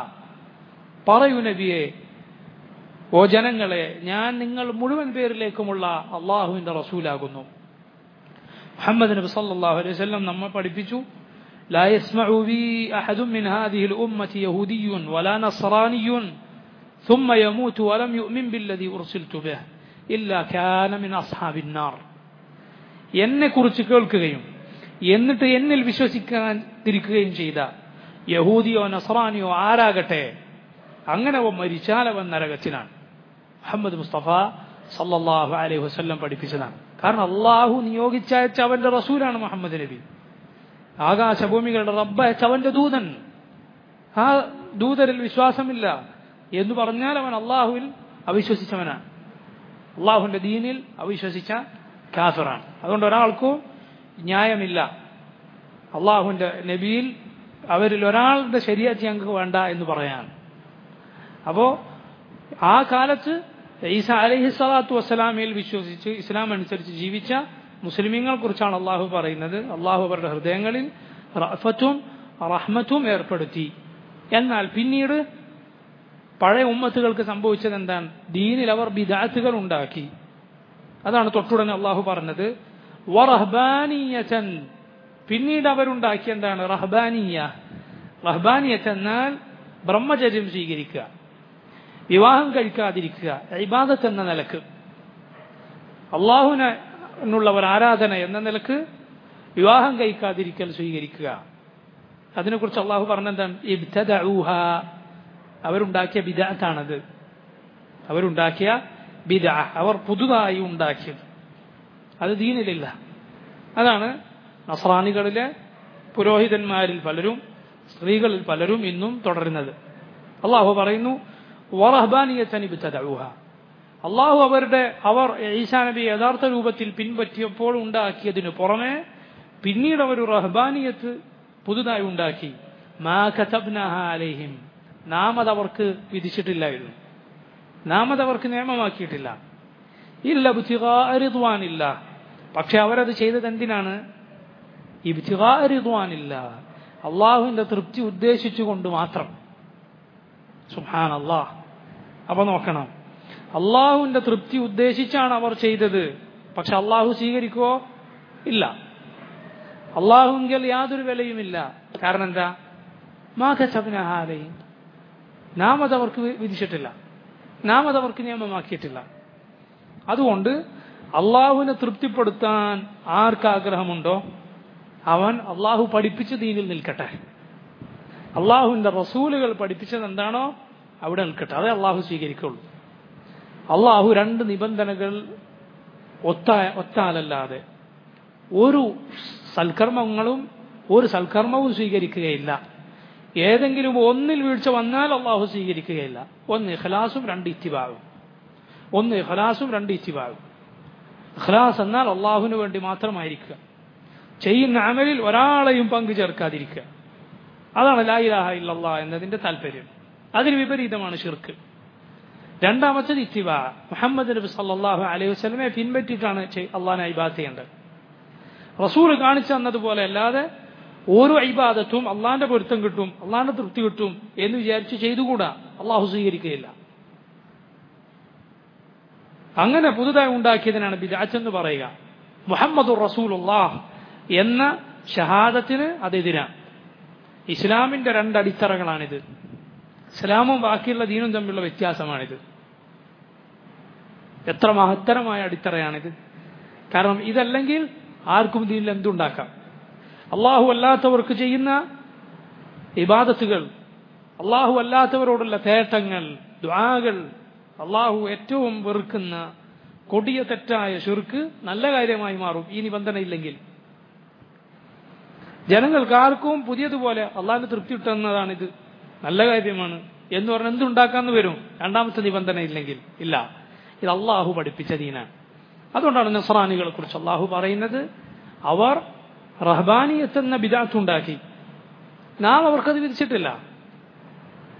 പറയൂ നബിയെ ഓ ജനങ്ങളെ ഞാൻ നിങ്ങൾ മുഴുവൻ പേരിലേക്കുമുള്ള അള്ളാഹുവിന്റെ റസൂലാകുന്നു മുഹമ്മദ് നബി സല്ലല്ലാഹു അലൈഹി വസല്ലം നമ്മെ പഠിപ്പിച്ചു لا يسمع بي أحد من هذه الأمة يهودي ولا نصراني ثم يموت ولم يؤمن بالذي أرسلت به إلا كان من أصحاب النار എന്നെ കുറിച്ച് കേൾക്കുകയും എന്നിട്ട് എന്നിൽ വിശ്വസിക്കാൻ തിരിക്കുകയും ചെയ്ത യഹൂദിയോ നസറാനിയോ ആരാകട്ടെ അങ്ങനെ അവൻ മരിച്ചാൽ അവൻ നരകത്തിനാണ് മുഹമ്മദ് മുസ്തഫ സല്ലല്ലാഹു അലൈഹി വസല്ലം പഠിപ്പിച്ചതാണ് കാരണം അള്ളാഹു നിയോഗിച്ചയച്ച അവന്റെ റസൂലാണ് മുഹമ്മദ് നബി ആകാശഭൂമികളുടെ റബ്ബയച്ച അവന്റെ ദൂതൻ ആ ദൂതരിൽ വിശ്വാസമില്ല എന്ന് പറഞ്ഞാൽ അവൻ അള്ളാഹുവിൽ അവിശ്വസിച്ചവനാണ് അള്ളാഹുവിന്റെ ദീനിൽ അവിശ്വസിച്ച കാഫിറാണ് അതുകൊണ്ട് ഒരാൾക്കും ന്യായമില്ല അള്ളാഹുവിന്റെ നബിയിൽ അവരിൽ ഒരാളുടെ ശരിയാറ്റി ഞങ്ങൾക്ക് വേണ്ട എന്ന് പറയാൻ അപ്പോ ആ കാലത്ത് ഈസ അലഹി സ്വലാത്തു വസ്സലാമയിൽ വിശ്വസിച്ച് ഇസ്ലാം അനുസരിച്ച് ജീവിച്ച മുസ്ലിമീങ്ങളെ കുറിച്ചാണ് അള്ളാഹു പറയുന്നത് അള്ളാഹു അവരുടെ ഹൃദയങ്ങളിൽ റഫത്തും റഹ്മത്തും ഏർപ്പെടുത്തി എന്നാൽ പിന്നീട് പഴയ ഉമ്മത്തുകൾക്ക് സംഭവിച്ചത് എന്താണ് ദീനിൽ അവർ ബിദാത്തുകൾ ഉണ്ടാക്കി അതാണ് തൊട്ടുടനെ അള്ളാഹു പറഞ്ഞത് വറഹ്ബാനിയൻ പിന്നീട് അവരുണ്ടാക്കി എന്താണ് റഹ്ബാനിയ റഹ്ബാനിയത്ത് എന്നാൽ ബ്രഹ്മചര്യം സ്വീകരിക്കുക വിവാഹം കഴിക്കാതിരിക്കുക ഇബാദത്ത് എന്ന നിലക്ക് അള്ളാഹുവിനുള്ള ഒരു ആരാധന എന്ന നിലക്ക് വിവാഹം കഴിക്കാതിരിക്കൽ സ്വീകരിക്കുക അതിനെക്കുറിച്ച് അള്ളാഹു പറഞ്ഞെന്താണ് ഇബ്തദഊഹ അവരുണ്ടാക്കിയ ബിദാത്താണത് അവരുണ്ടാക്കിയ ബിദ അവർ പുതുതായി ഉണ്ടാക്കിയത് അത് ദീനിലില്ല അതാണ് നസ്രാനികളിലെ പുരോഹിതന്മാരിൽ പലരും സ്ത്രീകളിൽ പലരും ഇന്നും തുടരുന്നത് അള്ളാഹു പറയുന്നു വറഹ്ബാനിയത്തനിബിത്തഊഹ അള്ളാഹു അവരുടെ അവർ ഈസാ നബി യഥാർത്ഥ രൂപത്തിൽ പിൻപറ്റിയപ്പോൾ ഉണ്ടാക്കിയതിനു പുറമെ പിന്നീട് അവർ റഹ്ബാനിയത്ത് പുതുതായി ഉണ്ടാക്കി മാ കതബ്നഹ അലൈഹിം നാം അതവർക്ക് വിധിച്ചിട്ടില്ലായിരുന്നു നാം അതവർക്ക് നിയമമാക്കിയിട്ടില്ല ഇല്ല ബുദ്ധികാരിദ്വാനില്ല പക്ഷെ അവരത് ചെയ്തത് എന്തിനാണ് ഇബ്തികാരിദ്വാനില്ല അള്ളാഹുവിന്റെ തൃപ്തി ഉദ്ദേശിച്ചുകൊണ്ട് മാത്രം സുഹാൻ അള്ളാഹ് അപ്പൊ നോക്കണം അള്ളാഹുവിന്റെ തൃപ്തി ഉദ്ദേശിച്ചാണ് അവർ ചെയ്തത് പക്ഷെ അള്ളാഹു സ്വീകരിക്കുവോ ഇല്ല അള്ളാഹുങ്കൽ യാതൊരു വിലയുമില്ല കാരണം എന്താ മാഘസബ്നഹാലയും നാം അതവർക്ക് വിധിച്ചിട്ടില്ല നാം അതവർക്ക് നിയമമാക്കിയിട്ടില്ല അതുകൊണ്ട് അള്ളാഹുവിനെ തൃപ്തിപ്പെടുത്താൻ ആർക്കാഗ്രഹമുണ്ടോ അവൻ അള്ളാഹു പഠിപ്പിച്ച ദീനിൽ നിൽക്കട്ടെ അള്ളാഹുവിന്റെ റസൂലുകൾ പഠിപ്പിച്ചത് എന്താണോ അവിടെ നിൽക്കട്ടെ അതേ അള്ളാഹു സ്വീകരിക്കുള്ളൂ അള്ളാഹു രണ്ട് നിബന്ധനകൾ ഒത്ത ഒത്താലല്ലാതെ ഒരു സൽക്കർമ്മങ്ങളും ഒരു സൽക്കർമ്മവും സ്വീകരിക്കുകയില്ല ഏതെങ്കിലും ഒന്നിൽ വീഴ്ച വന്നാൽ അള്ളാഹു സ്വീകരിക്കുകയില്ല ഒന്ന് ഇഖ്ലാസും രണ്ട് ഇത്തിബാവും ഒന്ന് ഇഖ്ലാസും രണ്ട് ഇത്തിബാവും ഇഖ്ലാസ് എന്നാൽ അള്ളാഹുവിന് വേണ്ടി മാത്രമായിരിക്കുക ചെയ്യുന്ന അമലിൽ ഒരാളെയും പങ്കു ചേർക്കാതിരിക്കുക അതാണ് ലാ ഇലാഹ ഇല്ലല്ലാ എന്നതിന്റെ താല്പര്യം അതിന് വിപരീതമാണ് ഷിർക്ക് രണ്ടാമത്തത് ഇത്തിബ മുഹമ്മദ് നബി സല്ലല്ലാഹു അലൈഹി വസല്ലമയെ പിൻപറ്റിയിട്ടാണ് അള്ളാഹിനെ ഇബാദത്ത് ചെയ്യേണ്ടത് റസൂൽ കാണിച്ചു തന്നതുപോലെ അല്ലാതെ ഓരോ ഇബാദത്തും അള്ളാന്റെ പൊരുത്തം കിട്ടും അള്ളാന്റെ തൃപ്തി കിട്ടും എന്ന് വിചാരിച്ച് ചെയ്തുകൂടാ അള്ളാഹു സ്വീകരിക്കുകയില്ല അങ്ങനെ പുതുതായി ഉണ്ടാക്കിയതിനാണ് ബിദാച്ച് എന്ന് പറയുക മുഹമ്മദ് റസൂലുള്ളാഹ് എന്ന ഷഹാദത്തിന് അതെതിരാണ് ഇസ്ലാമിന്റെ രണ്ട് അടിത്തറകളാണിത് ഇസ്ലാമും ബാക്കിയുള്ള ദീനും തമ്മിലുള്ള വ്യത്യാസമാണിത് എത്ര മഹത്തരമായ അടിത്തറയാണിത് കാരണം ഇതല്ലെങ്കിൽ ആർക്കും ദീനിൽ എന്തുണ്ടാക്കാം അള്ളാഹു അല്ലാത്തവർക്ക് ചെയ്യുന്ന ഇബാദത്തുകൾ അള്ളാഹു അല്ലാത്തവരോടുള്ള തേട്ടങ്ങൾ ദ്വാകൾ അള്ളാഹു ഏറ്റവും വെറുക്കുന്ന കൊടിയ തെറ്റായ ഷുർക്ക് നല്ല കാര്യമായി മാറും ഈ നിബന്ധന ഇല്ലെങ്കിൽ ജനങ്ങൾക്ക് ആർക്കും പുതിയതുപോലെ അള്ളാഹിന് തൃപ്തി കിട്ടുന്നതാണിത് നല്ല കാര്യമാണ് എന്ന് പറഞ്ഞ് എന്തുണ്ടാക്കാന്ന് വരും രണ്ടാമത്തെ നിബന്ധന ഇല്ലെങ്കിൽ ഇല്ല ഇത് അള്ളാഹു പഠിപ്പിച്ച ദീനാണ് അതുകൊണ്ടാണ് നസ്രാനികളെ കുറിച്ച് അള്ളാഹു പറയുന്നത് അവർ റഹ്ബാനിയത്ത് എന്ന ബിദാത്തുണ്ടാക്കി നാം അവർക്കത് വിധിച്ചിട്ടില്ല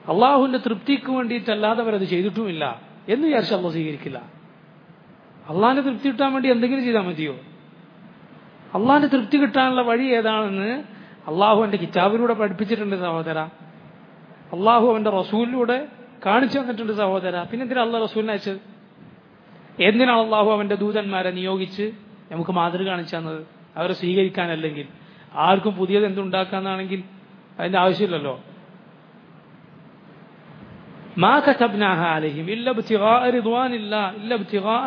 അള്ളാഹുവിന്റെ തൃപ്തിക്ക് വേണ്ടിയിട്ടല്ലാതെ അവരത് ചെയ്തിട്ടുമില്ല എന്ന് വിചാരിച്ച് അള്ളാഹ് സ്വീകരിക്കില്ല അള്ളാഹിന്റെ തൃപ്തി കിട്ടാൻ വേണ്ടി എന്തെങ്കിലും ചെയ്താൽ മതിയോ അള്ളാഹിന്റെ തൃപ്തി കിട്ടാനുള്ള വഴി ഏതാണെന്ന് അള്ളാഹു അവന്റെ കിതാബിലൂടെ പഠിപ്പിച്ചിട്ടുണ്ട് സഹോദര അള്ളാഹു അവന്റെ റസൂലിലൂടെ കാണിച്ചു തന്നിട്ടുണ്ട് സഹോദര പിന്നെ എന്തിനാ അള്ളാഹ് റസൂലിനെ അയച്ചത് എന്തിനാണ് അള്ളാഹു അവന്റെ ദൂതന്മാരെ നിയോഗിച്ച് നമുക്ക് മാതൃക കാണിച്ചു തന്നത് അവരെ സ്വീകരിക്കാനല്ലെങ്കിൽ ആർക്കും പുതിയത് എന്തുണ്ടാക്കാന്നാണെങ്കിൽ അതിന്റെ ആവശ്യമില്ലല്ലോ ما كتبناها عليهم إلا ابتغاء رضوان الله إلا ابتغاء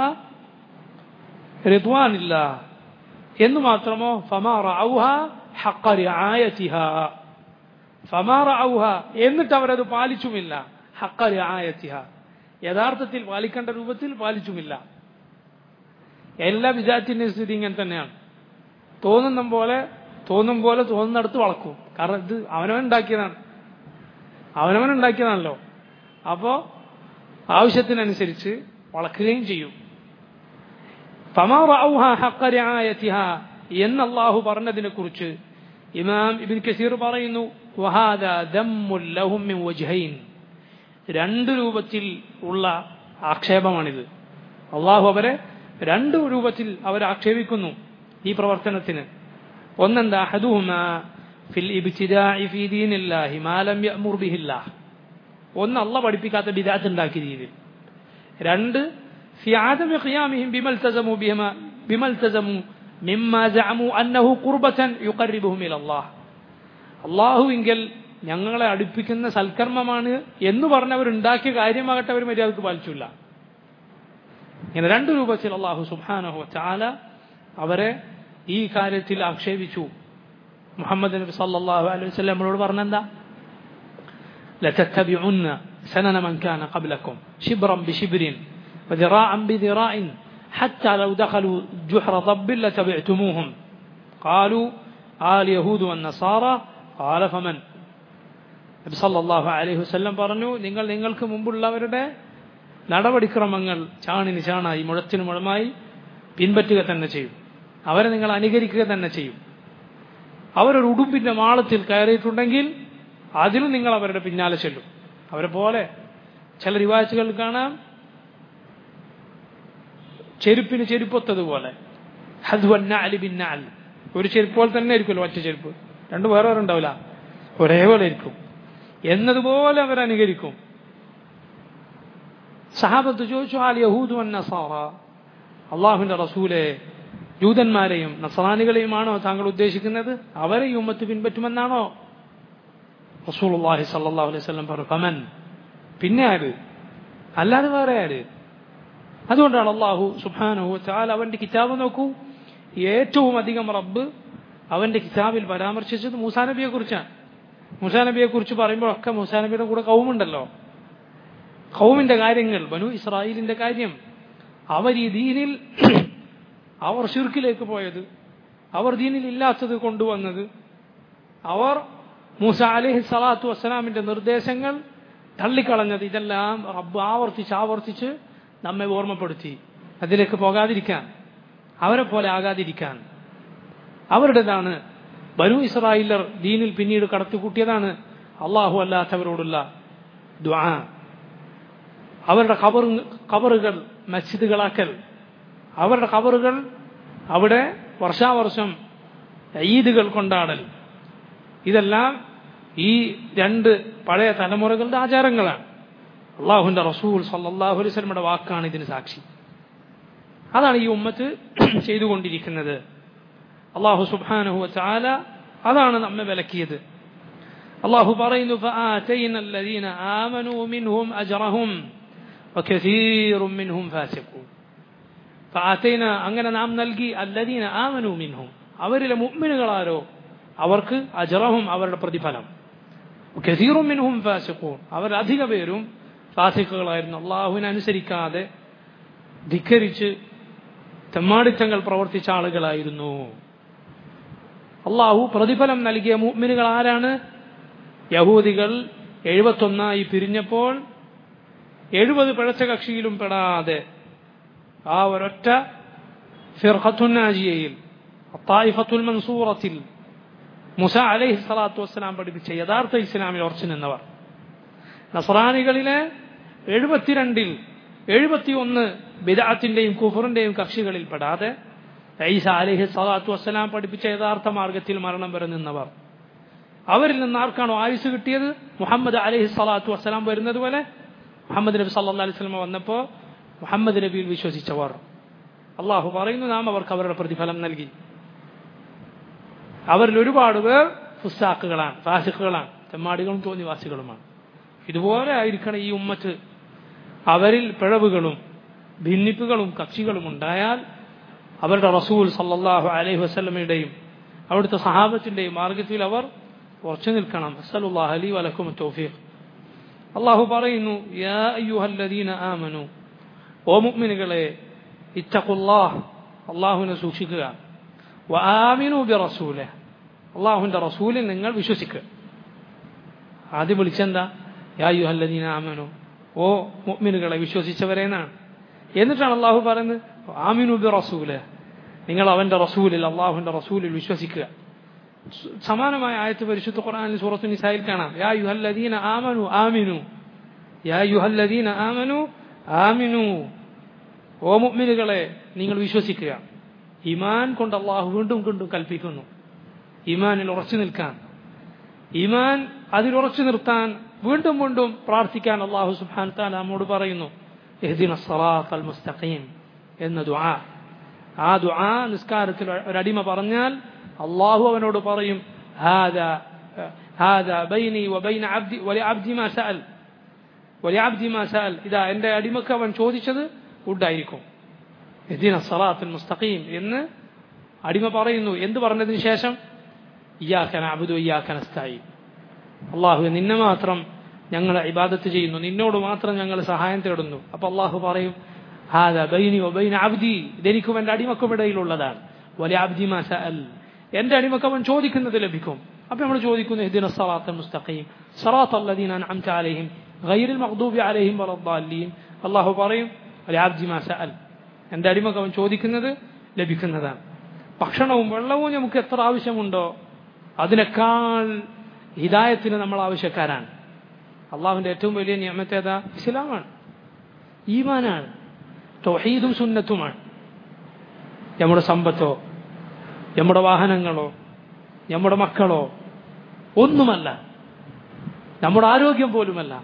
رضوان الله എന്ന് മാത്രമോ ഫമാ റഔഹ ഹഖ റിആയതിഹ ഫമാ റഔഹ എന്നിട്ട് അവരത് പാലിച്ചുമില്ല ഹഖ റിആയതിഹ യഥാർത്ഥത്തിൽ പാലിക്കേണ്ട രൂപത്തിൽ പാലിച്ചുമില്ല എല്ലാ വിജാത്തിന്റെ സ്ഥിതി ഇങ്ങനെ തന്നെയാണ് തോന്നുന്ന പോലെ തോന്നും പോലെ തോന്നുന്നിടത്ത് വളക്കും കാരണം ഇത് അവനവൻ ഉണ്ടാക്കിയതാണ് അവനവൻ ഉണ്ടാക്കിയതാണല്ലോ അപ്പോ ആവശ്യത്തിനനുസരിച്ച് വളക്കുകയും ചെയ്യും എന്ന് അള്ളാഹു പറഞ്ഞതിനെ കുറിച്ച് ഇമാം ഇബിൻ കസീർ പറയുന്നു രണ്ട് രൂപത്തിൽ ഉള്ള ആക്ഷേപമാണിത് അള്ളാഹു അവരെ രണ്ട് രൂപത്തിൽ അവരെ ആക്ഷേപിക്കുന്നു ഈ പ്രവർത്തനത്തിന് ഒന്നെന്താ ഫിൽ ഇബ്തിദാഇ ഫീ ദീനില്ലാഹി മാ ലം യഅ്മുർ ബിഹില്ലാഹ് ഒന്ന് അള്ള പഠിപ്പിക്കാത്ത ബിദാത്ത് ഉണ്ടാക്കിയ രീതിയിൽ രണ്ട് في عدم قيامهم بما التزموا بما بما التزموا مما زعموا أنه قربة يقربهم إلى الله അള്ളാഹു എങ്കിൽ ഞങ്ങളെ അടുപ്പിക്കുന്ന സൽക്കർമ്മമാണ് എന്ന് പറഞ്ഞവർ ഉണ്ടാക്കിയ കാര്യമാകട്ടെ അവർ മര്യാദക്ക് പാലിച്ചില്ല ഇങ്ങനെ രണ്ട് രൂപത്തിൽ അള്ളാഹു സുബാനഹു ചാല അവരെ ഈ കാര്യത്തിൽ ആക്ഷേപിച്ചു മുഹമ്മദ് നബി സല്ലാഹു അലൈഹി വസല്ലം നമ്മളോട് പറഞ്ഞെന്താ لتتبعن سنن من كان قبلكم شبرا بشبر وذراعا بذراع حتى لو دخلوا جحر ضب لتبعتموهم قالوا آل يهود والنصارى قال فمن നബി സല്ലല്ലാഹു അലൈഹി വസല്ലം പറഞ്ഞു നിങ്ങൾ നിങ്ങൾക്ക് മുമ്പുള്ളവരുടെ നടപടിക്രമങ്ങൾ ചാണിന് ചാണായി മുഴത്തിന് മുഴമായി പിൻപറ്റുക തന്നെ ചെയ്യും അവരെ നിങ്ങൾ അനുകരിക്കുക തന്നെ ചെയ്യും അവരൊരു ഉടുമ്പിന്റെ മാളത്തിൽ കയറിയിട്ടുണ്ടെങ്കിൽ അതിലും നിങ്ങൾ അവരുടെ പിന്നാലെ ചെല്ലും അവരെ പോലെ ചില റിവാഴ്ചകൾ കാണാം ചെരുപ്പിന് ചെരുപ്പൊത്തതുപോലെ ഹദ്വന്നാലിബിന്നാൽ ഒരു ചെരുപ്പ് പോലെ തന്നെ ആയിരിക്കുമല്ലോ ഒറ്റ ചെരുപ്പ് രണ്ട് വേറെ വേറെ ഉണ്ടാവില്ല ഒരേപോലെ ഇരിക്കും എന്നതുപോലെ അവർ അനുകരിക്കും സഹാബത്ത് ചോദിച്ചു ആൽ യഹൂദു നസാറ അള്ളാഹുവിന്റെ റസൂലെ ജൂതന്മാരെയും നസറാനികളെയുമാണോ താങ്കൾ ഉദ്ദേശിക്കുന്നത് അവരെ ഈ ഉമ്മത്ത് പിൻപറ്റുമെന്നാണോ റസൂലുള്ളാഹി സല്ലല്ലാഹു അലൈഹി വസല്ലം പറഞ്ഞു ഫമൻ പിന്നെ ആര് അല്ലാതെ വേറെ ആര് അതുകൊണ്ടാണ് അള്ളാഹു സുബ്ഹാനഹു വതആല അവന്റെ കിതാബ് നോക്കൂ ഏറ്റവും അധികം റബ്ബ് അവന്റെ കിതാബിൽ പരാമർശിച്ചത് മൂസാ നബിയെ കുറിച്ചാണ് മൂസാ നബിയെ കുറിച്ച് പറയുമ്പോഴൊക്കെ മൂസാ നബിയുടെ കൂടെ കൗമുണ്ടല്ലോ കൗമിന്റെ കാര്യങ്ങൾ ബനു ഇസ്രായേലിന്റെ കാര്യം അവർ ഈ ദീനിൽ അവർ ഷിർക്കിലേക്ക് പോയത് അവർ ദീനിൽ ഇല്ലാത്തത് കൊണ്ടുവന്നത് അവർ മൂസ അലഹി സ്വലാത്തു വസ്സലാമിന്റെ നിർദ്ദേശങ്ങൾ തള്ളിക്കളഞ്ഞത് ഇതെല്ലാം റബ്ബ് ആവർത്തിച്ച് ആവർത്തിച്ച് നമ്മെ ഓർമ്മപ്പെടുത്തി അതിലേക്ക് പോകാതിരിക്കാൻ അവരെ പോലെ ആകാതിരിക്കാൻ അവരുടേതാണ് ബനു ഇസ്രായേലർ ദീനിൽ പിന്നീട് കടത്തിക്കൂട്ടിയതാണ് അള്ളാഹു അല്ലാത്തവരോടുള്ള ദ്വാ അവരുടെ കബർ കബറുകൾ മസ്ജിദുകളാക്കൽ അവരുടെ കബറുകൾ അവിടെ വർഷാവർഷം ഈദുകൾ കൊണ്ടാടൽ ഇതെല്ലാം ഈ രണ്ട് പഴയ തലമുറകളുടെ ആചാരങ്ങളാണ് അള്ളാഹുന്റെ റസൂൽ സല്ലാഹു അലൈസ്മയുടെ വാക്കാണ് ഇതിന് സാക്ഷി അതാണ് ഈ ഉമ്മത്ത് ചെയ്തുകൊണ്ടിരിക്കുന്നത് അള്ളാഹു സുബാനഹു ചാല അതാണ് നമ്മെ വിലക്കിയത് അള്ളാഹു പറയുന്നു فآتينا الذين آمنوا منهم أجرهم وكثير منهم فاسقون فآتينا അങ്ങനെ നാം നൽകി الذين آمنوا منهم അവരിലെ മുഅ്മിനുകളാരോ അവർക്ക് അജറഹും അവരുടെ പ്രതിഫലം കസീറും മിൻഹും ഫാസിഖൂൻ അവർ അധിക പേരും ഫാസിഖുകളായിരുന്നു അള്ളാഹുവിനെ അനുസരിക്കാതെ ധിക്കരിച്ച് തെമ്മാടിത്തങ്ങൾ പ്രവർത്തിച്ച ആളുകളായിരുന്നു അള്ളാഹു പ്രതിഫലം നൽകിയ മുഅ്മിനുകൾ ആരാണ് യഹൂദികൾ എഴുപത്തൊന്നായി പിരിഞ്ഞപ്പോൾ എഴുപത് പിഴച്ച കക്ഷിയിലും പെടാതെ ആ ഒരൊറ്റ ഫിർഖത്തുന്നാജിയയിൽ തായിഫത്തുൽ മൻസൂറത്തിൽ മുസ അലൈഹി സ്വലാത്തു വസ്സലാം പഠിപ്പിച്ച യഥാർത്ഥ ഇസ്ലാമിൽ ഉറച്ചു നിന്നവർ നസ്രാനികളിലെ എഴുപത്തിരണ്ടിൽ എഴുപത്തിയൊന്ന് ബിദാത്തിന്റെയും കുഫറിന്റെയും കക്ഷികളിൽ പെടാതെ ഈസ അലിഹി സ്വലാത്തു വസ്സലാം പഠിപ്പിച്ച യഥാർത്ഥ മാർഗത്തിൽ മരണം വരെ നിന്നവർ അവരിൽ നിന്ന് ആർക്കാണോ ആയുസ് കിട്ടിയത് മുഹമ്മദ് അലഹി സ്വലാത്തു വസ്സലാം വരുന്നത് പോലെ മുഹമ്മദ് നബി സല്ലാ അലൈഹി സ്വലമ വന്നപ്പോൾ മുഹമ്മദ് നബിയിൽ വിശ്വസിച്ചവർ അള്ളാഹു പറയുന്നു നാം അവർക്ക് അവരുടെ പ്രതിഫലം നൽകി അവരിൽ ഒരുപാട് പേർ ഫുസാക്കുകളാണ് ഫാസിഖുകളാണ് തെമ്മാടികളും തോന്നിവാസികളുമാണ് ഇതുപോലെ ആയിരിക്കണം ഈ ഉമ്മത്ത് അവരിൽ പിഴവുകളും ഭിന്നിപ്പുകളും കക്ഷികളും ഉണ്ടായാൽ അവരുടെ റസൂൽ സല്ലല്ലാഹു അലൈഹി വസല്ലമയുടെയും അവിടുത്തെ സഹാബത്തിന്റെയും മാർഗത്തിൽ അവർ ഉറച്ചു നിൽക്കണം അസ്സലുല്ലാഹ് അലി വലക്കും തൗഫീഖ് അള്ളാഹു പറയുന്നു യാ അയ്യുഹല്ലദീന ആമനു ഓ മുഅ്മിനുകളെ ഇത്തഖുല്ലാഹ് അള്ളാഹുവിനെ സൂക്ഷിക്കുക വആമിനു ബിറസൂലിഹ് അള്ളാഹുവിന്റെ റസൂലിൽ നിങ്ങൾ വിശ്വസിക്കുക ആദ്യം വിളിച്ചെന്താ യാ അയ്യുഹല്ലദീന ആമനു ഓ മുഅ്മിനുകളെ വിശ്വസിച്ചവരെ എന്നാണ് എന്നിട്ടാണ് അള്ളാഹു പറയുന്നത് ആമിനു ബി റസൂല് നിങ്ങൾ അവന്റെ റസൂലിൽ അള്ളാഹുവിന്റെ റസൂലിൽ വിശ്വസിക്കുക സമാനമായ ആയത്ത് പരിശുദ്ധ ഖുർആനിൽ സൂറത്തു നിസായിൽ കാണാം യാ യുഹല്ലദീന ആമനു ആമിനു യാ യുഹല്ലദീന ആമനു ആമിനു ഓ മുഅ്മിനുകളെ നിങ്ങൾ വിശ്വസിക്കുക ഈമാൻ കൊണ്ട് അള്ളാഹു വീണ്ടും വീണ്ടും കൽപ്പിക്കുന്നു ഈമാനിൽ ഉറച്ചു നിൽക്കാൻ ഈമാൻ അതിൽ ഉറച്ചു നിർത്താൻ വീണ്ടും വീണ്ടും പ്രാർത്ഥിക്കാൻ അള്ളാഹു സുബ്ഹാൻ താല നമ്മോട് പറയുന്നു എഹ്ദിന സറാത്ത് അൽ മുസ്തഖീം എന്ന ദുആ ആ ദുആ നിസ്കാരത്തിൽ ഒരടിമ പറഞ്ഞാൽ അള്ളാഹു അവനോട് പറയും هذا هذا بيني وبين عبدي ولعبدي ما سأل ولعبدي ما سأل ഇതാ എൻ്റെ അടിമക്ക് അവൻ ചോദിച്ചത് ഉണ്ടായിരിക്കും എഹ്ദിന സറാത്ത് മുസ്തഖീം എന്ന് അടിമ പറയുന്നു എന്ത് പറഞ്ഞതിന് ശേഷം ഇയാക്കന അബുദു ഇയാക്കന സ്ഥായി അള്ളാഹു നിന്നെ മാത്രം ഞങ്ങൾ ഇബാദത്ത് ചെയ്യുന്നു നിന്നോട് മാത്രം ഞങ്ങൾ സഹായം തേടുന്നു അപ്പൊ അള്ളാഹു പറയും ഹാദ ബൈനി ബൈന അബ്ദി ഇതെനിക്കും എൻ്റെ അടിമക്കും ഇടയിലുള്ളതാണ് വലിയ അബ്ദി മാസ അൽ എൻ്റെ അടിമക്ക് അവൻ ചോദിക്കുന്നത് ലഭിക്കും അപ്പൊ നമ്മൾ ചോദിക്കുന്നു ഇതിന സറാത്ത് മുസ്തഖീം സറാത്ത് അല്ലദീന അൻഅംത അലൈഹിം ഗൈറിൽ മഗ്ദൂബി അലൈഹിം വലദ്ദാലീൻ അള്ളാഹു പറയും വലിയ അബ്ദി മാസ അൽ എൻ്റെ അടിമക്ക് അവൻ ചോദിക്കുന്നത് ലഭിക്കുന്നതാണ് ഭക്ഷണവും വെള്ളവും നമുക്ക് എത്ര ആവശ്യമുണ്ടോ അതിനേക്കാൾ ഹിദായത്തിന് നമ്മൾ ആവശ്യക്കാരാണ് അള്ളാഹുവിന്റെ ഏറ്റവും വലിയ നിയമത്തെ ഏതാ ഇസ്ലാമാണ് ഈമാനാണ് തൗഹീദും സുന്നത്തുമാണ് നമ്മുടെ സമ്പത്തോ നമ്മുടെ വാഹനങ്ങളോ നമ്മുടെ മക്കളോ ഒന്നുമല്ല നമ്മുടെ ആരോഗ്യം പോലുമല്ല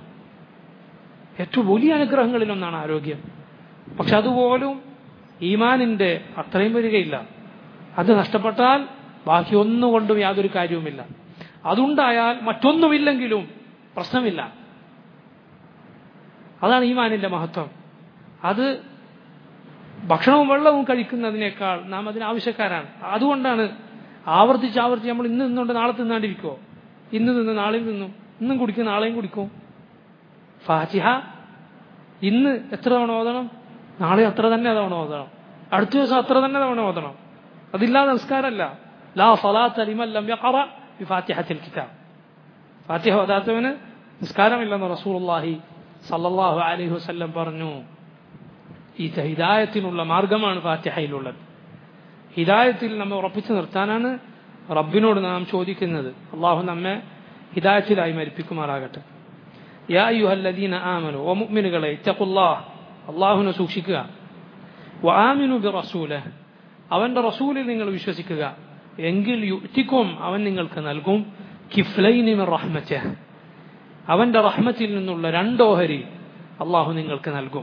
ഏറ്റവും വലിയ അനുഗ്രഹങ്ങളിലൊന്നാണ് ആരോഗ്യം പക്ഷെ അതുപോലും ഈമാനിന്റെ അത്രയും വരികയില്ല അത് നഷ്ടപ്പെട്ടാൽ ബാക്കി ഒന്നുകൊണ്ടും യാതൊരു കാര്യവുമില്ല അതുണ്ടായാൽ മറ്റൊന്നുമില്ലെങ്കിലും പ്രശ്നമില്ല അതാണ് ഈമാനിന്റെ മഹത്വം അത് ഭക്ഷണവും വെള്ളവും കഴിക്കുന്നതിനേക്കാൾ നാം അതിന് ആവശ്യക്കാരാണ് അതുകൊണ്ടാണ് ആവർത്തിച്ച് ആവർത്തിച്ച് നമ്മൾ ഇന്ന് നിന്നുകൊണ്ട് നാളെ തിന്നാണ്ടിരിക്കുമോ ഇന്ന് നിന്ന് നാളെയും തിന്നും ഇന്നും കുടിക്കും നാളെയും കുടിക്കും ഫാറ്റിഹ ഇന്ന് എത്ര തവണ ഓതണം നാളെ അത്ര തന്നെ തവണ ഓതണം അടുത്ത ദിവസം അത്ര തന്നെ തവണ ഓതണം അതില്ലാതെ നമസ്കാരമല്ല ലാ സലാത്ത് ലിമല്ലം യഖറ ബി ഫാത്തിഹത്തിൽ കിതാബ് ഫാത്തിഹ ഓതാത്തവന് നിസ്കാരമില്ലെന്ന് റസൂലുള്ളാഹി സല്ലല്ലാഹു അലൈഹി വസല്ലം പറഞ്ഞു ഈ ഹിദായത്തിനുള്ള മാർഗമാണ് ഫാത്തിഹയിലുള്ളത് ഹിദായത്തിൽ നമ്മെ ഉറപ്പിച്ചു നിർത്താനാണ് റബ്ബിനോട് നാം ചോദിക്കുന്നത് അള്ളാഹു നമ്മെ ഹിദായത്തിലായി മരിപ്പിക്കുമാറാകട്ടെ യാ അയ്യുഹല്ലദീന ആമനു ഓ മുഅ്മിനുകളെ ഇത്തഖുല്ലാഹ് അള്ളാഹുവിനെ സൂക്ഷിക്കുക വആമിനു ബിറസൂലഹ് അവന്റെ റസൂലിൽ നിങ്ങൾ വിശ്വസിക്കുക എങ്കിൽ യുക്തിക്കും അവൻ നിങ്ങൾക്ക് നൽകും കിഫ്ലൈനി മിർ റഹ്മത്ത് അവന്റെ റഹ്മത്തിൽ നിന്നുള്ള രണ്ടോഹരി അള്ളാഹു നിങ്ങൾക്ക് നൽകും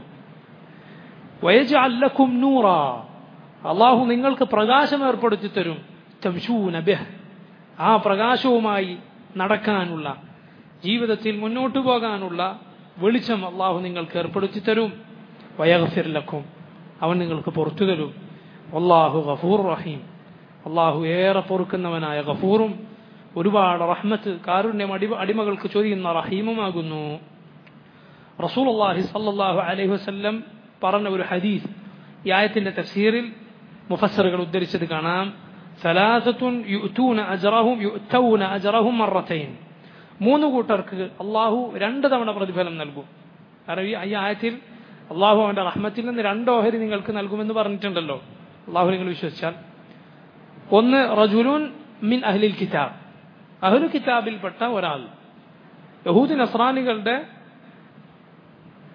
വയജഅല്ലക്കും നൂറ അള്ളാഹു നിങ്ങൾക്ക് പ്രകാശം ഏർപ്പെടുത്തി തരും തംശൂന ബിഹ് ആ പ്രകാശവുമായി നടക്കാനുള്ള ജീവിതത്തിൽ മുന്നോട്ടു പോകാനുള്ള വെളിച്ചം അള്ളാഹു നിങ്ങൾക്ക് ഏർപ്പെടുത്തി തരും വയഗഫിർലക്കും അവൻ നിങ്ങൾക്ക് പുറത്തു തരും അള്ളാഹു ഗഫൂർ റഹീം അള്ളാഹു ഏറെ പൊറുക്കുന്നവനായ ഗഫൂറും ഒരുപാട് റഹ്മത്ത് കാരുണ്യം അടി അടിമകൾക്ക് ചൊരിയുന്ന റഹീമുമാകുന്നു റസൂൽ അള്ളാഹി സല്ലാഹു അലൈഹി വസ്ല്ലം പറഞ്ഞ ഒരു ഹദീസ് ഈ ആയത്തിന്റെ തഫ്സീറിൽ മുഫസറുകൾ ഉദ്ധരിച്ചത് കാണാം സലാസത്തുൻ യുഅ്തൂന അജ്റഹും യുഅ്തൗന അജ്റഹും മറത്തൈൻ മൂന്ന് കൂട്ടർക്ക് അള്ളാഹു രണ്ട് തവണ പ്രതിഫലം നൽകും കാരണം ഈ ഈ ആയത്തിൽ അള്ളാഹു അവന്റെ റഹ്മത്തിൽ നിന്ന് രണ്ട് ഓഹരി നിങ്ങൾക്ക് നൽകുമെന്ന് പറഞ്ഞിട്ടുണ്ടല്ലോ അള്ളാഹു നിങ്ങൾ വിശ്വസിച്ചാൽ ഒന്ന് റജുലുൻ മിൻ അഹ്ലിൽ കിതാബ് അഹ്ലു കിതാബിൽപ്പെട്ട ഒരാൾ യഹൂദി നസ്രാനികളുടെ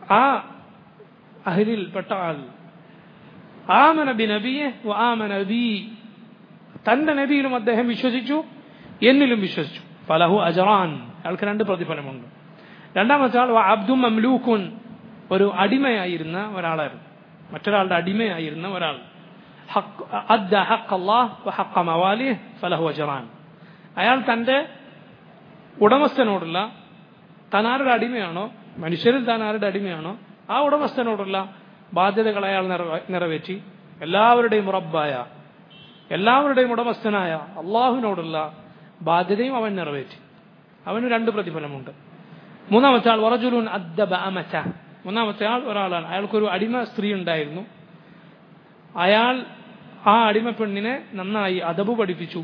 ആ അഹ്ലിൽപ്പെട്ട ആൾ ആമന ബി നബിയെ ആമന ബി തന്റെ നബിയിലും അദ്ദേഹം വിശ്വസിച്ചു എന്നിലും വിശ്വസിച്ചു ഫലഹു അജറാൻ അയാൾക്ക് രണ്ട് പ്രതിഫലമുണ്ട് രണ്ടാമത്തെ ആൾ അബ്ദു മംലൂഖുൻ ഒരു അടിമയായിരുന്ന ഒരാളായിരുന്നു മറ്റൊരാളുടെ അടിമയായിരുന്ന ഒരാൾ അദ്ദ ഹഖ് അല്ലാഹ് വഹഖ മവാലിഹ് ഫലഹു അജറാൻ അയാൾ തന്റെ ഉടമസ്ഥനോടുള്ള താൻ ആരുടെ അടിമയാണോ മനുഷ്യരിൽ താൻ ആരുടെ അടിമയാണോ ആ ഉടമസ്ഥനോടുള്ള ബാധ്യതകൾ അയാൾ നിറവേറ്റി എല്ലാവരുടെയും റബ്ബായ എല്ലാവരുടെയും ഉടമസ്ഥനായ അള്ളാഹുവിനോടുള്ള ബാധ്യതയും അവൻ നിറവേറ്റി അവന് രണ്ട് പ്രതിഫലമുണ്ട് മൂന്നാമത്തെ ആൾ വറജുലുൻ അദ്ദബ അമച്ച മൂന്നാമത്തെ ആൾ ഒരാളാണ് അയാൾക്കൊരു അടിമ സ്ത്രീ ഉണ്ടായിരുന്നു അയാൾ ആ അടിമ പെണ്ണിനെ നന്നായി അദബ് പഠിപ്പിച്ചു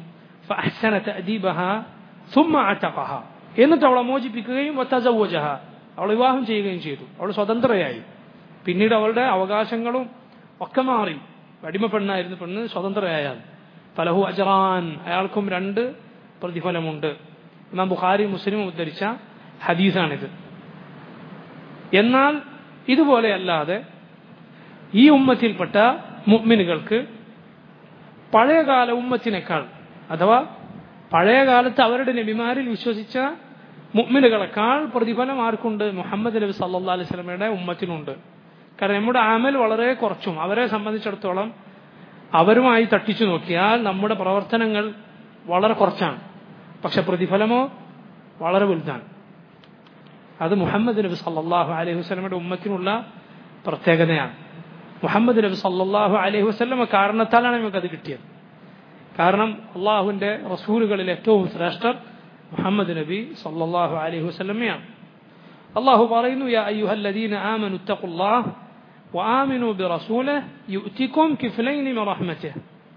എന്നിട്ട് അവളെ മോചിപ്പിക്കുകയും അവളെ വിവാഹം ചെയ്യുകയും ചെയ്തു അവൾ സ്വതന്ത്രയായി പിന്നീട് അവളുടെ അവകാശങ്ങളും ഒക്കെ മാറി അടിമ പെണ്ണായിരുന്നു പെണ്ണ് സ്വതന്ത്രയായാൽ ഫലഹു അജറാൻ അയാൾക്കും രണ്ട് പ്രതിഫലമുണ്ട് ഇമാം ബുഖാരി മുസ്ലിം ഉദ്ധരിച്ച ഹദീസാണിത് എന്നാൽ ഇതുപോലെയല്ലാതെ ഈ ഉമ്മത്തിൽപ്പെട്ട മുഅ്മിനുകൾക്ക് പഴയകാല ഉമ്മത്തിനേക്കാൾ അഥവാ പഴയ കാലത്ത് അവരുടെ നബിമാരിൽ വിശ്വസിച്ച മുഅ്മിനുകളെക്കാൾ പ്രതിഫലം ആർക്കുണ്ട് മുഹമ്മദ് നബി സല്ലാ അലൈഹി സ്വലമയുടെ ഉമ്മത്തിനുണ്ട് കാരണം നമ്മുടെ ആമൽ വളരെ കുറച്ചും അവരെ സംബന്ധിച്ചിടത്തോളം അവരുമായി തട്ടിച്ചു നോക്കിയാൽ നമ്മുടെ പ്രവർത്തനങ്ങൾ വളരെ കുറച്ചാണ് പക്ഷെ പ്രതിഫലമോ വളരെ വലുതാണ് അത് മുഹമ്മദ് നബി സല്ലാഹു അലൈഹി വസ്ലമയുടെ ഉമ്മത്തിനുള്ള പ്രത്യേകതയാണ് മുഹമ്മദ് നബി സല്ലാഹു അലൈഹി വസ്ലമ കാരണത്താലാണ് നമുക്കത് കിട്ടിയത് കാരണം അള്ളാഹുവിന്റെ റസൂലുകളിൽ ഏറ്റവും ശ്രേഷ്ഠർ മുഹമ്മദ് നബി സല്ലാഹു അലൈഹി വസ്ലമയാണ് അള്ളാഹു പറയുന്നു യാ അയ്യുഹല്ലദീന ആമനു ഇത്തഖുല്ലാഹ് وآمنوا برسوله يؤتكم كفلين من رحمته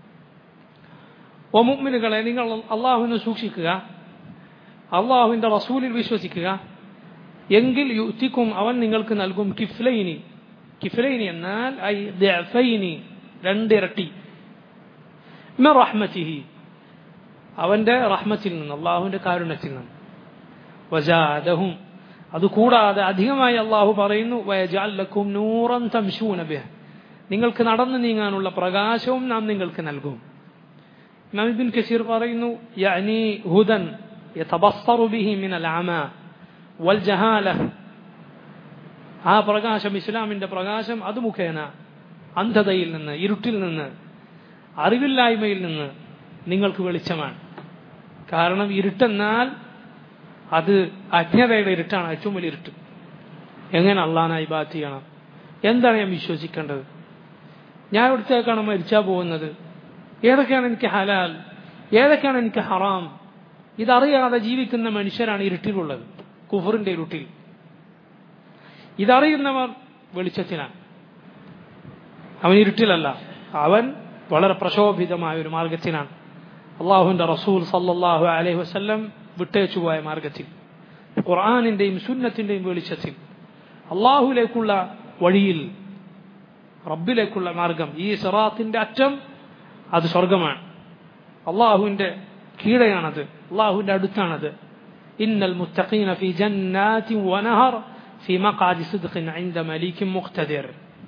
ومؤمنകളെ നിങ്ങൾ അള്ളാഹുവിനെ സൂക്ഷിക്കുക അള്ളാഹുവിന്റെ റസൂലിൽ വിശ്വസിക്കുക എങ്കിൽ യുത്തിക്കും അവൻ നിങ്ങൾക്ക് നൽകും കിഫ്ലൈനി കിഫ്ലൈനി എന്നാൽ ഐ ദഫൈനി രണ്ടിരട്ടി മിർ റഹ്മത്തിഹി അവന്റെ റഹ്മത്തിൽ നിന്ന് അള്ളാഹുവിന്റെ കാരുണ്യത്തിൽ നിന്ന് വജാദഹും അതുകൂടാതെ അധികമായി അള്ളാഹു പറയുന്നു വയജാലക്കും നൂറൻ തംശൂന ബിഹ് നിങ്ങൾക്ക് നടന്നു നീങ്ങാനുള്ള പ്രകാശവും നാം നിങ്ങൾക്ക് നൽകും നബിബിൻ കസീർ പറയുന്നു യഅനി ഹുദൻ യതബസ്സറു ബിഹി മിനൽ അമ വൽ ജഹാല ആ പ്രകാശം ഇസ്ലാമിന്റെ പ്രകാശം അത് മുഖേന അന്ധതയിൽ നിന്ന് ഇരുട്ടിൽ നിന്ന് അറിവില്ലായ്മയിൽ നിന്ന് നിങ്ങൾക്ക് വെളിച്ചമാണ് കാരണം ഇരുട്ടെന്നാൽ അത് അജ്ഞതയുടെ ഇരുട്ടാണ് ഏറ്റവും വലിയ ഇരുട്ട് എങ്ങനെ അള്ളാനായി ബാറ്റ് ചെയ്യണം എന്താണ് ഞാൻ വിശ്വസിക്കേണ്ടത് ഞാൻ ഇവിടുത്തേക്കാണ് മരിച്ചാൽ പോകുന്നത് ഏതൊക്കെയാണ് എനിക്ക് ഹലാൽ ഏതൊക്കെയാണ് എനിക്ക് ഹറാം ഇതറിയാതെ ജീവിക്കുന്ന മനുഷ്യരാണ് ഇരുട്ടിലുള്ളത് കുഫറിന്റെ ഇരുട്ടിൽ ഇതറിയുന്നവർ വെളിച്ചത്തിലാണ് അവൻ ഇരുട്ടിലല്ല അവൻ വളരെ പ്രശോഭിതമായ ഒരു മാർഗത്തിനാണ് അള്ളാഹുവിന്റെ റസൂൽ സല്ലാഹു അലൈഹി വസ്ല്ലം വിട്ടേച്ചുപോയ മാർഗത്തിൽ ഖുർആാനിന്റെയും സുന്നത്തിന്റെയും വെളിച്ചത്തിൽ അള്ളാഹുലേക്കുള്ള വഴിയിൽ റബ്ബിലേക്കുള്ള മാർഗം ഈ സിറാത്തിന്റെ അറ്റം അത് സ്വർഗമാണ് അള്ളാഹുവിന്റെ കീഴെയാണത് അള്ളാഹുവിന്റെ അടുത്താണത് ഇന്നൽ മുത്തഖീന ഫി ജന്നാതി വനഹർ ഫി മഖാദി സിദ്ഖിൻ ഇൻദ മലീകിൻ മുഖ്തദിർ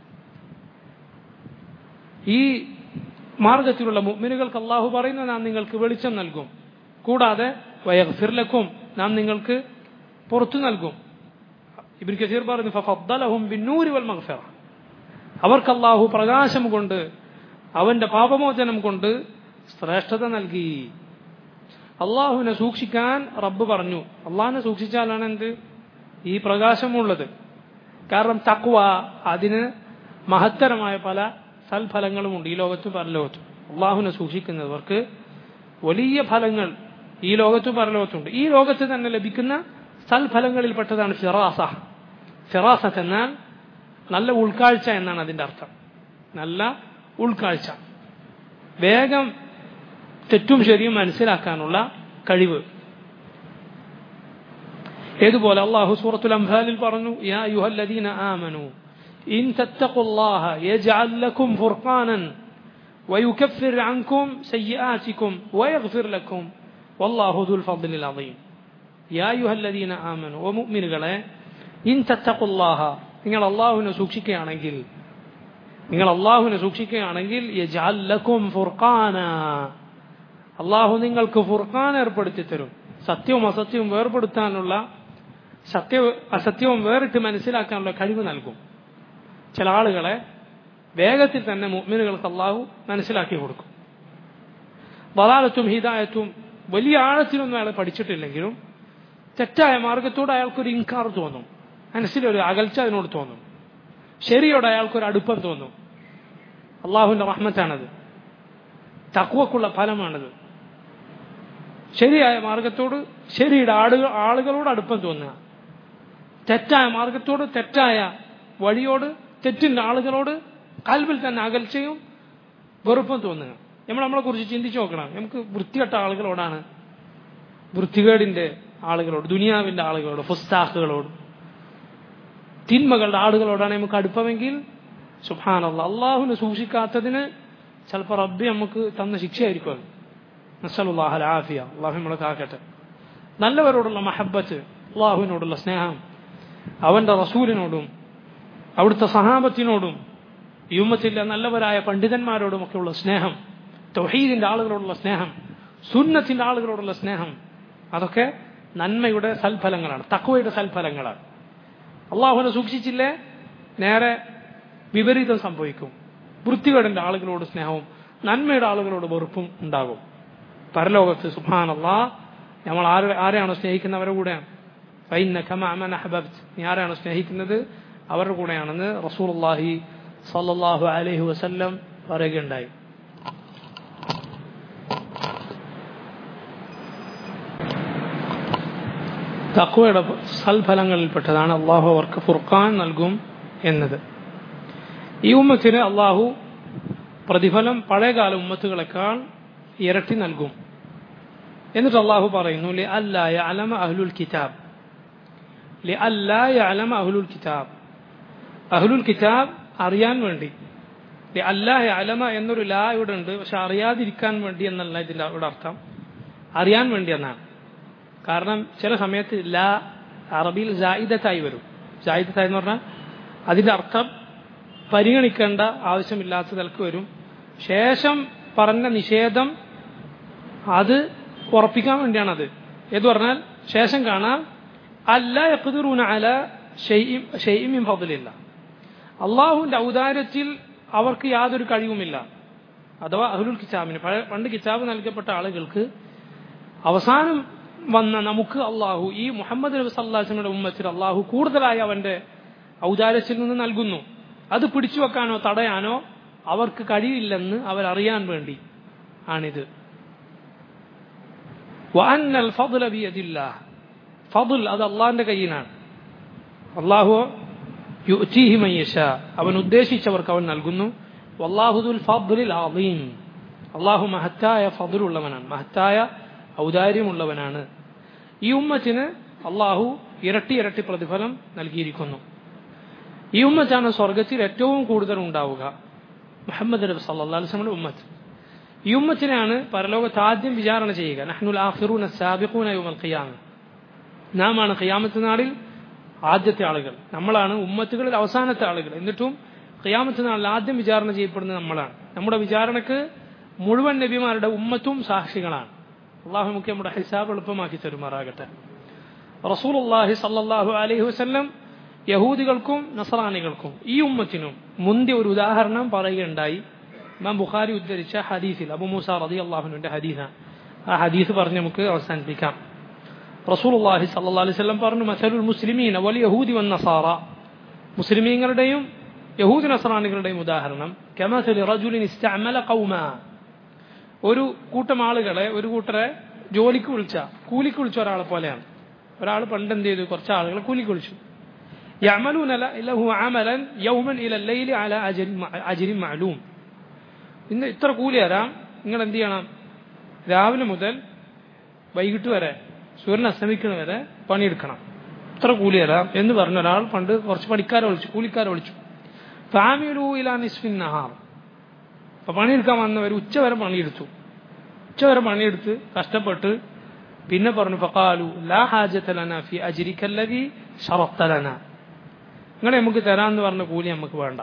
ഈ മാർഗത്തിലുള്ള മുഅ്മിനുകൾക്ക് അള്ളാഹു പറയുന്നത് നാം നിങ്ങൾക്ക് വെളിച്ചം നൽകും കൂടാതെ വയഗ്ഫിർലക്കും നാം നിങ്ങൾക്ക് പുറത്തു നൽകും ഇബ്നു കസീർ പറഞ്ഞു ഫഫദ്ദലഹും ബിന്നൂരി വൽ മഗ്ഫിറ അവർക്ക് അള്ളാഹു പ്രകാശം കൊണ്ട് അവന്റെ പാപമോചനം കൊണ്ട് ശ്രേഷ്ഠത നൽകി അള്ളാഹുവിനെ സൂക്ഷിക്കാൻ റബ്ബ് പറഞ്ഞു അള്ളാഹിനെ സൂക്ഷിച്ചാലാണ് എന്ത് ഈ പ്രകാശമുള്ളത് കാരണം തക്വ അതിന് മഹത്തരമായ പല സൽഫലങ്ങളുമുണ്ട് ഈ ലോകത്തും പരലോകത്തും അള്ളാഹുവിനെ സൂക്ഷിക്കുന്നവർക്ക് വലിയ ഫലങ്ങൾ ഈ ലോകത്തും പരലോകത്തുണ്ട് ഈ ലോകത്ത് തന്നെ ലഭിക്കുന്ന സൽഫലങ്ങളിൽപ്പെട്ടതാണ് ഫിറാസ ഫിറാസത്ത് എന്നാൽ നല്ല ഉൾക്കാഴ്ച എന്നാണ് അതിന്റെ അർത്ഥം നല്ല ഉൾക്കാഴ്ച വേഗം തെറ്റും ശരിയും മനസ്സിലാക്കാനുള്ള കഴിവ് ഏതുപോലെ അള്ളാഹു സൂറത്തുൽ അംഫാലിൽ പറഞ്ഞു യാ യുഹല്ലദീന ആമനു ഇൻ തത്തഖുല്ലാഹ യജ്അൽ ലക്കും ഫുർഖാനൻ ويكفر عنكم سيئاتكم ويغفر لكم والله ذو الفضل العظيم يا أيها الذين آمنوا ومؤمنوا إن تتقوا الله നിങ്ങൾ അള്ളാഹുവിനെ സൂക്ഷിക്കുകയാണെങ്കിൽ നിങ്ങൾ അള്ളാഹുവിനെ സൂക്ഷിക്കുകയാണെങ്കിൽ യജഅൽ ലക്കും ഫുർഖാന അള്ളാഹു നിങ്ങൾക്ക് ഫുർഖാൻ ഏർപ്പെടുത്തി തരും സത്യവും അസത്യവും വേർപെടുത്താനുള്ള സത്യ അസത്യവും വേറിട്ട് മനസ്സിലാക്കാനുള്ള കഴിവ് നൽകും ചില ആളുകളെ വേഗത്തിൽ തന്നെ മുഅ്മിനുകൾക്ക് അള്ളാഹു മനസ്സിലാക്കി കൊടുക്കും വലാലത്തും ഹിദായത്തും വലിയ ആഴത്തിലൊന്നും അയാൾ പഠിച്ചിട്ടില്ലെങ്കിലും തെറ്റായ മാർഗത്തോട് അയാൾക്കൊരു ഇൻകാർ തോന്നും മനസ്സിലൊരു അകൽച്ച അതിനോട് തോന്നും ശരിയോട് അയാൾക്കൊരു അടുപ്പം തോന്നും അള്ളാഹുവിന്റെ റഹ്മത്താണത് തക്കുവക്കുള്ള ഫലമാണത് ശരിയായ മാർഗത്തോട് ശരിയുടെ ആളുകൾ ആളുകളോട് അടുപ്പം തോന്നുക തെറ്റായ മാർഗത്തോട് തെറ്റായ വഴിയോട് തെറ്റിന്റെ ആളുകളോട് കൽവിൽ തന്നെ അകൽച്ചയും വെറുപ്പും തോന്നുക നമ്മൾ നമ്മളെ കുറിച്ച് ചിന്തിച്ചു നോക്കണം നമുക്ക് വൃത്തികെട്ട ആളുകളോടാണ് വൃത്തികേടിന്റെ ആളുകളോട് ദുനിയാവിന്റെ ആളുകളോട് ഫുസ്താഖുകളോട് തിന്മകളുടെ ആളുകളോടാണ് നമുക്ക് അടുപ്പമെങ്കിൽ സുഹാനല്ല അള്ളാഹുവിനെ സൂക്ഷിക്കാത്തതിന് ചിലപ്പോൾ റബ്ബി നമുക്ക് തന്ന ശിക്ഷയായിരിക്കും അത് നസലുല്ലാഹ് ആഫിയ അള്ളാഹു നമ്മളെ കാക്കട്ടെ നല്ലവരോടുള്ള മഹബത്ത് അള്ളാഹുവിനോടുള്ള സ്നേഹം അവന്റെ റസൂലിനോടും അവിടുത്തെ സഹാബത്തിനോടും യുമത്തിലെ നല്ലവരായ പണ്ഡിതന്മാരോടുമൊക്കെയുള്ള സ്നേഹം തൗഹീദിന്റെ ആളുകളോടുള്ള സ്നേഹം സുന്നത്തിന്റെ ആളുകളോടുള്ള സ്നേഹം അതൊക്കെ നന്മയുടെ സൽഫലങ്ങളാണ് തക്വയുടെ സൽഫലങ്ങളാണ് അള്ളാഹുവിനെ സൂക്ഷിച്ചില്ലേ നേരെ വിപരീതം സംഭവിക്കും വൃത്തികേടിന്റെ ആളുകളോട് സ്നേഹവും നന്മയുടെ ആളുകളോട് വെറുപ്പും ഉണ്ടാകും പരലോകത്ത് സുഹാനല്ല നമ്മൾ ആരെ ആരെയാണോ സ്നേഹിക്കുന്നവരുടെ കൂടെയാണ് ഫൈന കമ അമൻ അഹബബ്ത് നീ ആരാണോ സ്നേഹിക്കുന്നത് അവരുടെ കൂടെയാണെന്ന് റസൂലുള്ളാഹി സല്ലല്ലാഹു അലൈഹി വസല്ലം പറയുകയുണ്ടായി തക്വയുടെ സൽഫലങ്ങളിൽപ്പെട്ടതാണ് അള്ളാഹു അവർക്ക് ഫുർഖാൻ നൽകും എന്നത് ഈ ഉമ്മത്തിന് അള്ളാഹു പ്രതിഫലം പഴയകാല ഉമ്മത്തുകളെക്കാൾ ഇരട്ടി നൽകും എന്നിട്ട് അള്ളാഹു പറയുന്നു ലി അല്ലായ അലമ അഹ്ലുൽ കിതാബ് ലി അല്ലായ അലമ അഹ്ലുൽ കിതാബ് അഹ്ലുൽ കിതാബ് അറിയാൻ വേണ്ടി ലി അല്ലായ അലമ എന്നൊരു ലാ ഇവിടെ ഉണ്ട് പക്ഷെ അറിയാതിരിക്കാൻ വേണ്ടി എന്നല്ല ഇതിന്റെ ഇവിടെ അർത്ഥം അറിയാൻ വേണ്ടി എന്നാണ് കാരണം ചില സമയത്ത് ലാ അറബിയിൽ ജായിദത്തായി വരും ജായിദത്തായി എന്ന് പറഞ്ഞാൽ അതിന്റെ അർത്ഥം പരിഗണിക്കേണ്ട ആവശ്യമില്ലാത്ത നിലക്ക് വരും ശേഷം പറഞ്ഞ നിഷേധം അത് ഉറപ്പിക്കാൻ അത് എന്ന് പറഞ്ഞാൽ ശേഷം കാണാം അല്ല യഖ്ദിറൂന അല ഷെയ്ഇം ഫضലില്ല അള്ളാഹുവിന്റെ ഔദാര്യത്തിൽ അവർക്ക് യാതൊരു കഴിവുമില്ല അഥവാ അഹ്ലുൽ കിതാബിന് പണ്ട് കിതാബ് നൽകപ്പെട്ട ആളുകൾക്ക് അവസാനം വന്ന നമുക്ക് അള്ളാഹു ഈ മുഹമ്മദ് നബി സല്ലാസിന്റെ ഉമ്മത്തിൽ അള്ളാഹു കൂടുതലായി അവന്റെ ഔദാര്യത്തിൽ നിന്ന് നൽകുന്നു അത് പിടിച്ചു വെക്കാനോ തടയാനോ അവർക്ക് കഴിയില്ലെന്ന് അവരറിയാൻ വേണ്ടി ആണിത് വഅന്നൽ ഫضل ബിയദില്ലാ ഫضൽ അത് അള്ളാഹിന്റെ കയ്യിലാണ് അള്ളാഹു യുഅ്തീഹി മൻ യശാ അവൻ ഉദ്ദേശിച്ചവർക്ക് അവൻ നൽകുന്നു വല്ലാഹുദുൽ ഫضലിൽ അളീം അള്ളാഹു മഹത്തായ ഫضലുള്ളവനാണ് മഹത്തായ ഔദാര്യമുള്ളവനാണ് ഈ ഉമ്മത്തിന് അള്ളാഹു ഇരട്ടി ഇരട്ടി പ്രതിഫലം നൽകിയിരിക്കുന്നു ഈ ഉമ്മത്താണ് സ്വർഗത്തിൽ ഏറ്റവും കൂടുതൽ ഉണ്ടാവുക മുഹമ്മദ് നബി സല്ലല്ലാഹു അലൈഹി വസല്ലം ഉമ്മത്ത് ഈ ഉമ്മത്തിനാണ് പരലോകത്ത് ആദ്യം വിചാരണ ചെയ്യുക നഹ്നുൽ ആഖിറൂന സാബിഖൂന യൗമൽ ഖിയാമ നാമാണ് ഖിയാമത്ത് നാളിൽ ആദ്യത്തെ ആളുകൾ നമ്മളാണ് ഉമ്മത്തുകളിൽ അവസാനത്തെ ആളുകൾ എന്നിട്ടും ഖിയാമത്ത് നാളിൽ ആദ്യം വിചാരണ ചെയ്യപ്പെടുന്നത് നമ്മളാണ് നമ്മുടെ വിചാരണക്ക് മുഴുവൻ നബിമാരുടെ ഉമ്മത്തും സാക്ഷികളാണ് അള്ളാഹു നമുക്ക് നമ്മുടെ ഹിസാബ് എളുപ്പമാക്കി തരുമാറാകട്ടെ റസൂലുള്ളാഹി സല്ലല്ലാഹു അലൈഹി വസല്ലം യഹൂദികൾക്കും നസറാനികൾക്കും ഈ ഉമ്മത്തിനും മുന്തിയ ഒരു ഉദാഹരണം പറയുകയുണ്ടായി ഇമാം ബുഖാരി ഉദ്ധരിച്ച ഹദീസിൽ അബു മൂസ റതി അള്ളാഹുവിന്റെ ഹദീസാണ് ആ ഹദീസ് പറഞ്ഞ് നമുക്ക് അവസാനിപ്പിക്കാം റസൂലുള്ളാഹി സല്ലല്ലാഹു അലൈഹി വസല്ലം പറഞ്ഞു മസലുൽ മുസ്ലിമീന വൽ യഹൂദി വൻ നസാറ മുസ്ലിമീങ്ങളുടെയും യഹൂദി നസറാനികളുടെയും ഉദാഹരണം കമസലി റജുലിൻ ഇസ്തഅമല ഖൗമ ഒരു കൂട്ടം ആളുകളെ ഒരു കൂട്ടരെ ജോലിക്ക് വിളിച്ച കൂലിക്ക് വിളിച്ച ഒരാളെ പോലെയാണ് ഒരാൾ പണ്ട് എന്ത് ചെയ്തു കുറച്ച് ആളുകളെ കൂലിക്ക് വിളിച്ചു يعملون له عملا يوما الى الليل على اجر اجر معلوم ഇന്ന് ഇത്ര കൂലി തരാം നിങ്ങൾ എന്ത് ചെയ്യണം രാവിലെ മുതൽ വൈകിട്ട് വരെ സൂര്യൻ അസ്തമിക്കുന്ന വരെ പണിയെടുക്കണം ഇത്ര കൂലി തരാം എന്ന് പറഞ്ഞ ഒരാൾ പണ്ട് കുറച്ച് പണിക്കാരെ വിളിച്ചു കൂലിക്കാരെ വിളിച്ചു ഫാമിലു ഇലാ നിസ്ഫിൻ നഹാർ അപ്പൊ പണിയെടുക്കാൻ വന്നവർ ഉച്ച വരെ പണിയെടുത്തു ഉച്ച വരെ പണിയെടുത്ത് കഷ്ടപ്പെട്ട് പിന്നെ പറഞ്ഞു ഫക്കാലു ലാ ഹാജത്തലന ഫി അജിരിക്കല്ലതി ഷറത്തലന നിങ്ങളെ നമുക്ക് തരാമെന്ന് പറഞ്ഞ കൂലി നമുക്ക് വേണ്ട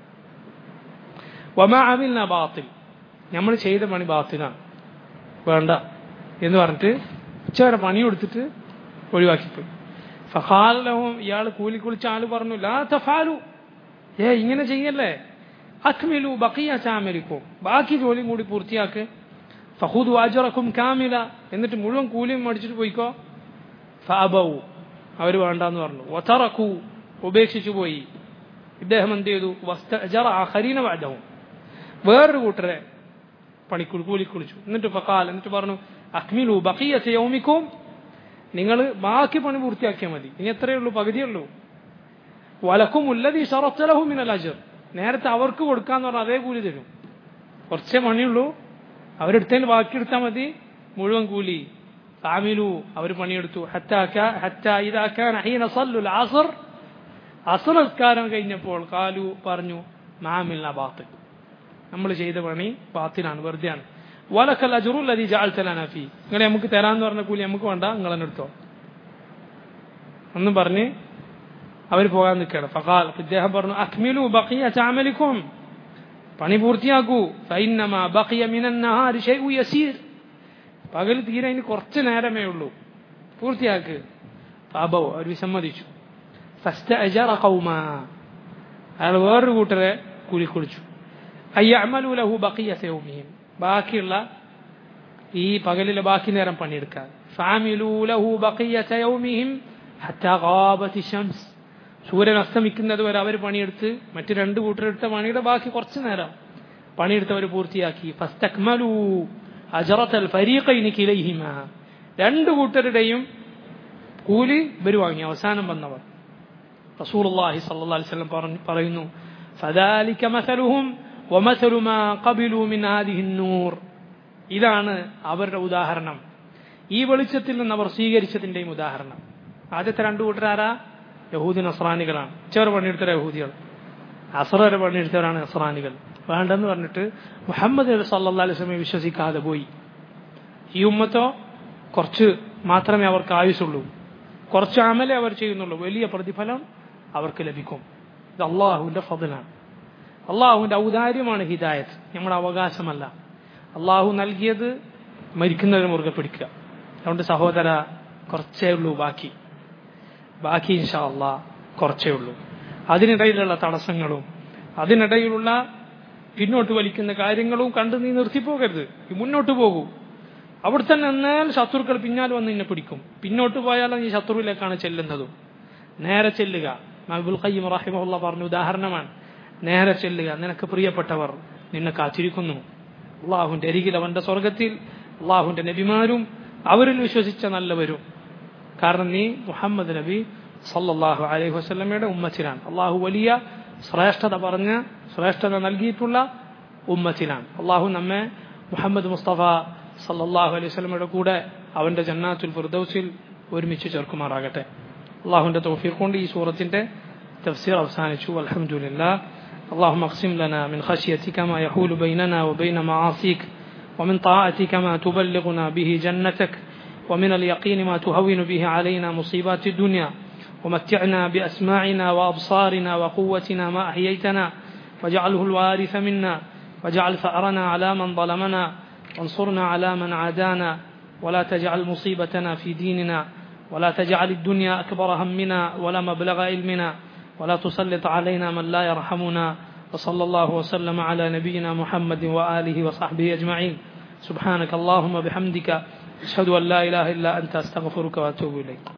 വമാഅമിൽന ബാത്തിൽ നമ്മൾ ചെയ്ത പണി ബാത്തിലാണ് വേണ്ട എന്ന് പറഞ്ഞിട്ട് ഉച്ചവരെ പണി കൊടുത്തിട്ട് ഒഴിവാക്കിപ്പോയി ഫഹാലവും ഇയാൾ കൂലി കുളിച്ച ആള് പറഞ്ഞു ലാ തഫാലു ഏ ഇങ്ങനെ ചെയ്യല്ലേ അക്മിലു ബക്കിയ ചാമലിക്കും ബാക്കി ജോലിയും കൂടി പൂർത്തിയാക്ക് ഫഹൂദ് വാജറക്കും കാമില എന്നിട്ട് മുഴുവൻ കൂലിയും മടിച്ചിട്ട് പോയിക്കോ ഫാബവു അവർ വേണ്ടെന്ന് പറഞ്ഞു വതറക്കു ഉപേക്ഷിച്ചു പോയി ഇദ്ദേഹം എന്ത് ചെയ്തു വസ്തജറ ആഖരീന വാദവും വേറൊരു കൂട്ടരെ പണിക്കുൾ കൂലി കുളിച്ചു എന്നിട്ട് ഫക്കാൽ എന്നിട്ട് പറഞ്ഞു അക്മിലു ബക്കിയ യൗമിക്കും നിങ്ങൾ ബാക്കി പണി പൂർത്തിയാക്കിയാൽ മതി ഇനി എത്രയേ ഉള്ളൂ പകുതിയേ ഉള്ളൂ വലക്കും ഉല്ലതി ഷറത്തലഹു മിനൽ അജർ നേരത്തെ അവർക്ക് കൊടുക്കാന്ന് പറഞ്ഞാൽ അതേ കൂലി തരും കുറച്ചേ പണിയുള്ളൂ അവരെടുത്തതിന് ബാക്കി എടുത്താൽ മതി മുഴുവൻ കൂലി ആമിലു അവർ പണിയെടുത്തു അസർ അസറസ്കാരം കഴിഞ്ഞപ്പോൾ കാലു പറഞ്ഞു മാമിൽ ബാത്ത് നമ്മൾ ചെയ്ത പണി ബാത്തിനാണ് വെറുതെയാണ് വലക്കൽ അജുറുൽ അതി ജാൽത്തലാനഫി നിങ്ങളെ നമുക്ക് തരാന്ന് പറഞ്ഞ കൂലി നമുക്ക് വേണ്ട നിങ്ങൾ തന്നെ എടുത്തോ ഒന്നും പറഞ്ഞ് അവർ പോകാൻ നിൽക്കണം ഫഖാൽ ഇദ്ദേഹം പറഞ്ഞു അക്മിലു ബഖിയ ചാമലിക്കും പണി പൂർത്തിയാക്കൂ ഫൈന്നമ ബഖിയ മിനൻ നഹാരി ഷൈഉ യസീർ പകൽ തീരെ ഇനി കുറച്ച് നേരമേ ഉള്ളൂ പൂർത്തിയാക്ക് ഫാബോ അവർ വിസമ്മതിച്ചു ഫസ്തഅജറ ഖൗമ അയാൾ വേറൊരു കൂട്ടരെ കൂലി കുളിച്ചു അയ്യഅമലു ലഹു ബഖിയ യൗമിഹിം ബാക്കിയുള്ള ഈ പകലിലെ ബാക്കി നേരം പണിയെടുക്കാൻ ഫാമിലു ലഹു ബഖിയ യൗമിഹിം ഹത്താ ഗാബത്തി ശംസ് സൂര്യൻ അസ്തമിക്കുന്നത് വരെ അവർ പണിയെടുത്ത് മറ്റു രണ്ട് കൂട്ടരെടുത്ത പണിയുടെ ബാക്കി കുറച്ചു നേരം പണിയെടുത്തവർ പൂർത്തിയാക്കി ഫസ്തക്മലു അജറത്തൽ ഫരീഖൈനി കിലൈഹിമ രണ്ട് കൂട്ടരുടെയും കൂലി ഇവർ വാങ്ങി അവസാനം വന്നവർ റസൂലുള്ളാഹി സ്വല്ലല്ലാഹി അലൈഹി വസല്ലം പറഞ്ഞു പറയുന്നു ഫദാലിക മസലുഹും വമസലു മാ ഖബിലു മിൻ ഹാദിഹി നൂർ ഇതാണ് അവരുടെ ഉദാഹരണം ഈ വെളിച്ചത്തിൽ നിന്ന് അവർ സ്വീകരിച്ചതിന്റെയും ഉദാഹരണം ആദ്യത്തെ രണ്ടു കൂട്ടരാരാ യഹൂദി നസ്രാനികളാണ് ഉച്ചവരെ പണിയെടുത്ത യഹൂദികൾ അസർ വരെ പണിയെടുത്തവരാണ് നസ്രാനികൾ വേണ്ടെന്ന് പറഞ്ഞിട്ട് മുഹമ്മദ് നബി സല്ലാ അലൈസ്മയെ വിശ്വസിക്കാതെ പോയി ഈ ഉമ്മത്തോ കുറച്ച് മാത്രമേ അവർക്ക് ആയുസുള്ളൂ കുറച്ച് അമലേ അവർ ചെയ്യുന്നുള്ളൂ വലിയ പ്രതിഫലം അവർക്ക് ലഭിക്കും ഇത് അള്ളാഹുവിന്റെ ഫതിലാണ് അള്ളാഹുവിന്റെ ഔദാര്യമാണ് ഹിദായത്ത് നമ്മുടെ അവകാശമല്ല അള്ളാഹു നൽകിയത് മരിക്കുന്നവരെ മുറുകെ പിടിക്കുക അതുകൊണ്ട് സഹോദര കുറച്ചേ ഉള്ളൂ ബാക്കി ബാക്കി ഇൻഷാ അള്ളാ കുറച്ചേ ഉള്ളൂ അതിനിടയിലുള്ള തടസ്സങ്ങളും അതിനിടയിലുള്ള പിന്നോട്ട് വലിക്കുന്ന കാര്യങ്ങളും കണ്ട് നീ നിർത്തിപ്പോകരുത് ഈ മുന്നോട്ട് പോകൂ അവിടെ തന്നെ എന്നാൽ ശത്രുക്കൾ പിന്നാലെ വന്ന് നിന്നെ പിടിക്കും പിന്നോട്ട് പോയാൽ നീ ശത്രുവിലേക്കാണ് ചെല്ലുന്നതും നേരെ ചെല്ലുക മഹബുൽ ഖയ്യം റഹിമുള്ള പറഞ്ഞ ഉദാഹരണമാണ് നേരെ ചെല്ലുക നിനക്ക് പ്രിയപ്പെട്ടവർ നിന്നെ കാത്തിരിക്കുന്നു അള്ളാഹുവിന്റെ അരികിൽ അവന്റെ സ്വർഗത്തിൽ അള്ളാഹുവിന്റെ നബിമാരും അവരിൽ വിശ്വസിച്ച നല്ലവരും കാരണം നീ മുഹമ്മദ് നബി സല്ലല്ലാഹു അലൈഹി വസല്ലമയുടെ ഉമ്മത്തിനാണ് അള്ളാഹു വലിയ ശ്രേഷ്ഠത പറഞ്ഞ് ശ്രേഷ്ഠത നൽകിയിട്ടുള്ള ഉമ്മത്തിനാണ് അള്ളാഹു നമ്മെ മുഹമ്മദ് മുസ്തഫ സല്ലല്ലാഹു അലൈഹി വസല്ലമയുടെ കൂടെ അവന്റെ ജന്നാത്തുൽ ഫിർദൗസിൽ ഒരുമിച്ച് ചേർക്കുമാറാകട്ടെ അള്ളാഹുവിന്റെ തൗഫീഖ് കൊണ്ട് ഈ സൂറത്തിന്റെ തഫ്സീർ അവസാനിച്ചു അൽഹംദുലില്ലാ اللهم اقسم لنا من خشيتك ما يحول بيننا وبين معاصيك ومن طاعتك ما تبلغنا به جنتك ومن اليقين ما تهون به علينا مصيبات الدنيا ومتعنا بأسماعنا وأبصارنا وقوتنا ما أحييتنا واجعله الوارث منا واجعل ثأرنا على من ظلمنا وانصرنا على من عادانا ولا تجعل مصيبتنا في ديننا ولا تجعل الدنيا أكبر همنا ولا مبلغ علمنا ولا تسلط علينا من لا يرحمنا وصلى الله وسلم على نبينا محمد وآله وصحبه أجمعين سبحانك اللهم بحمدك أشهد أن لا إله إلا أنت أستغفرك وأتوب إليك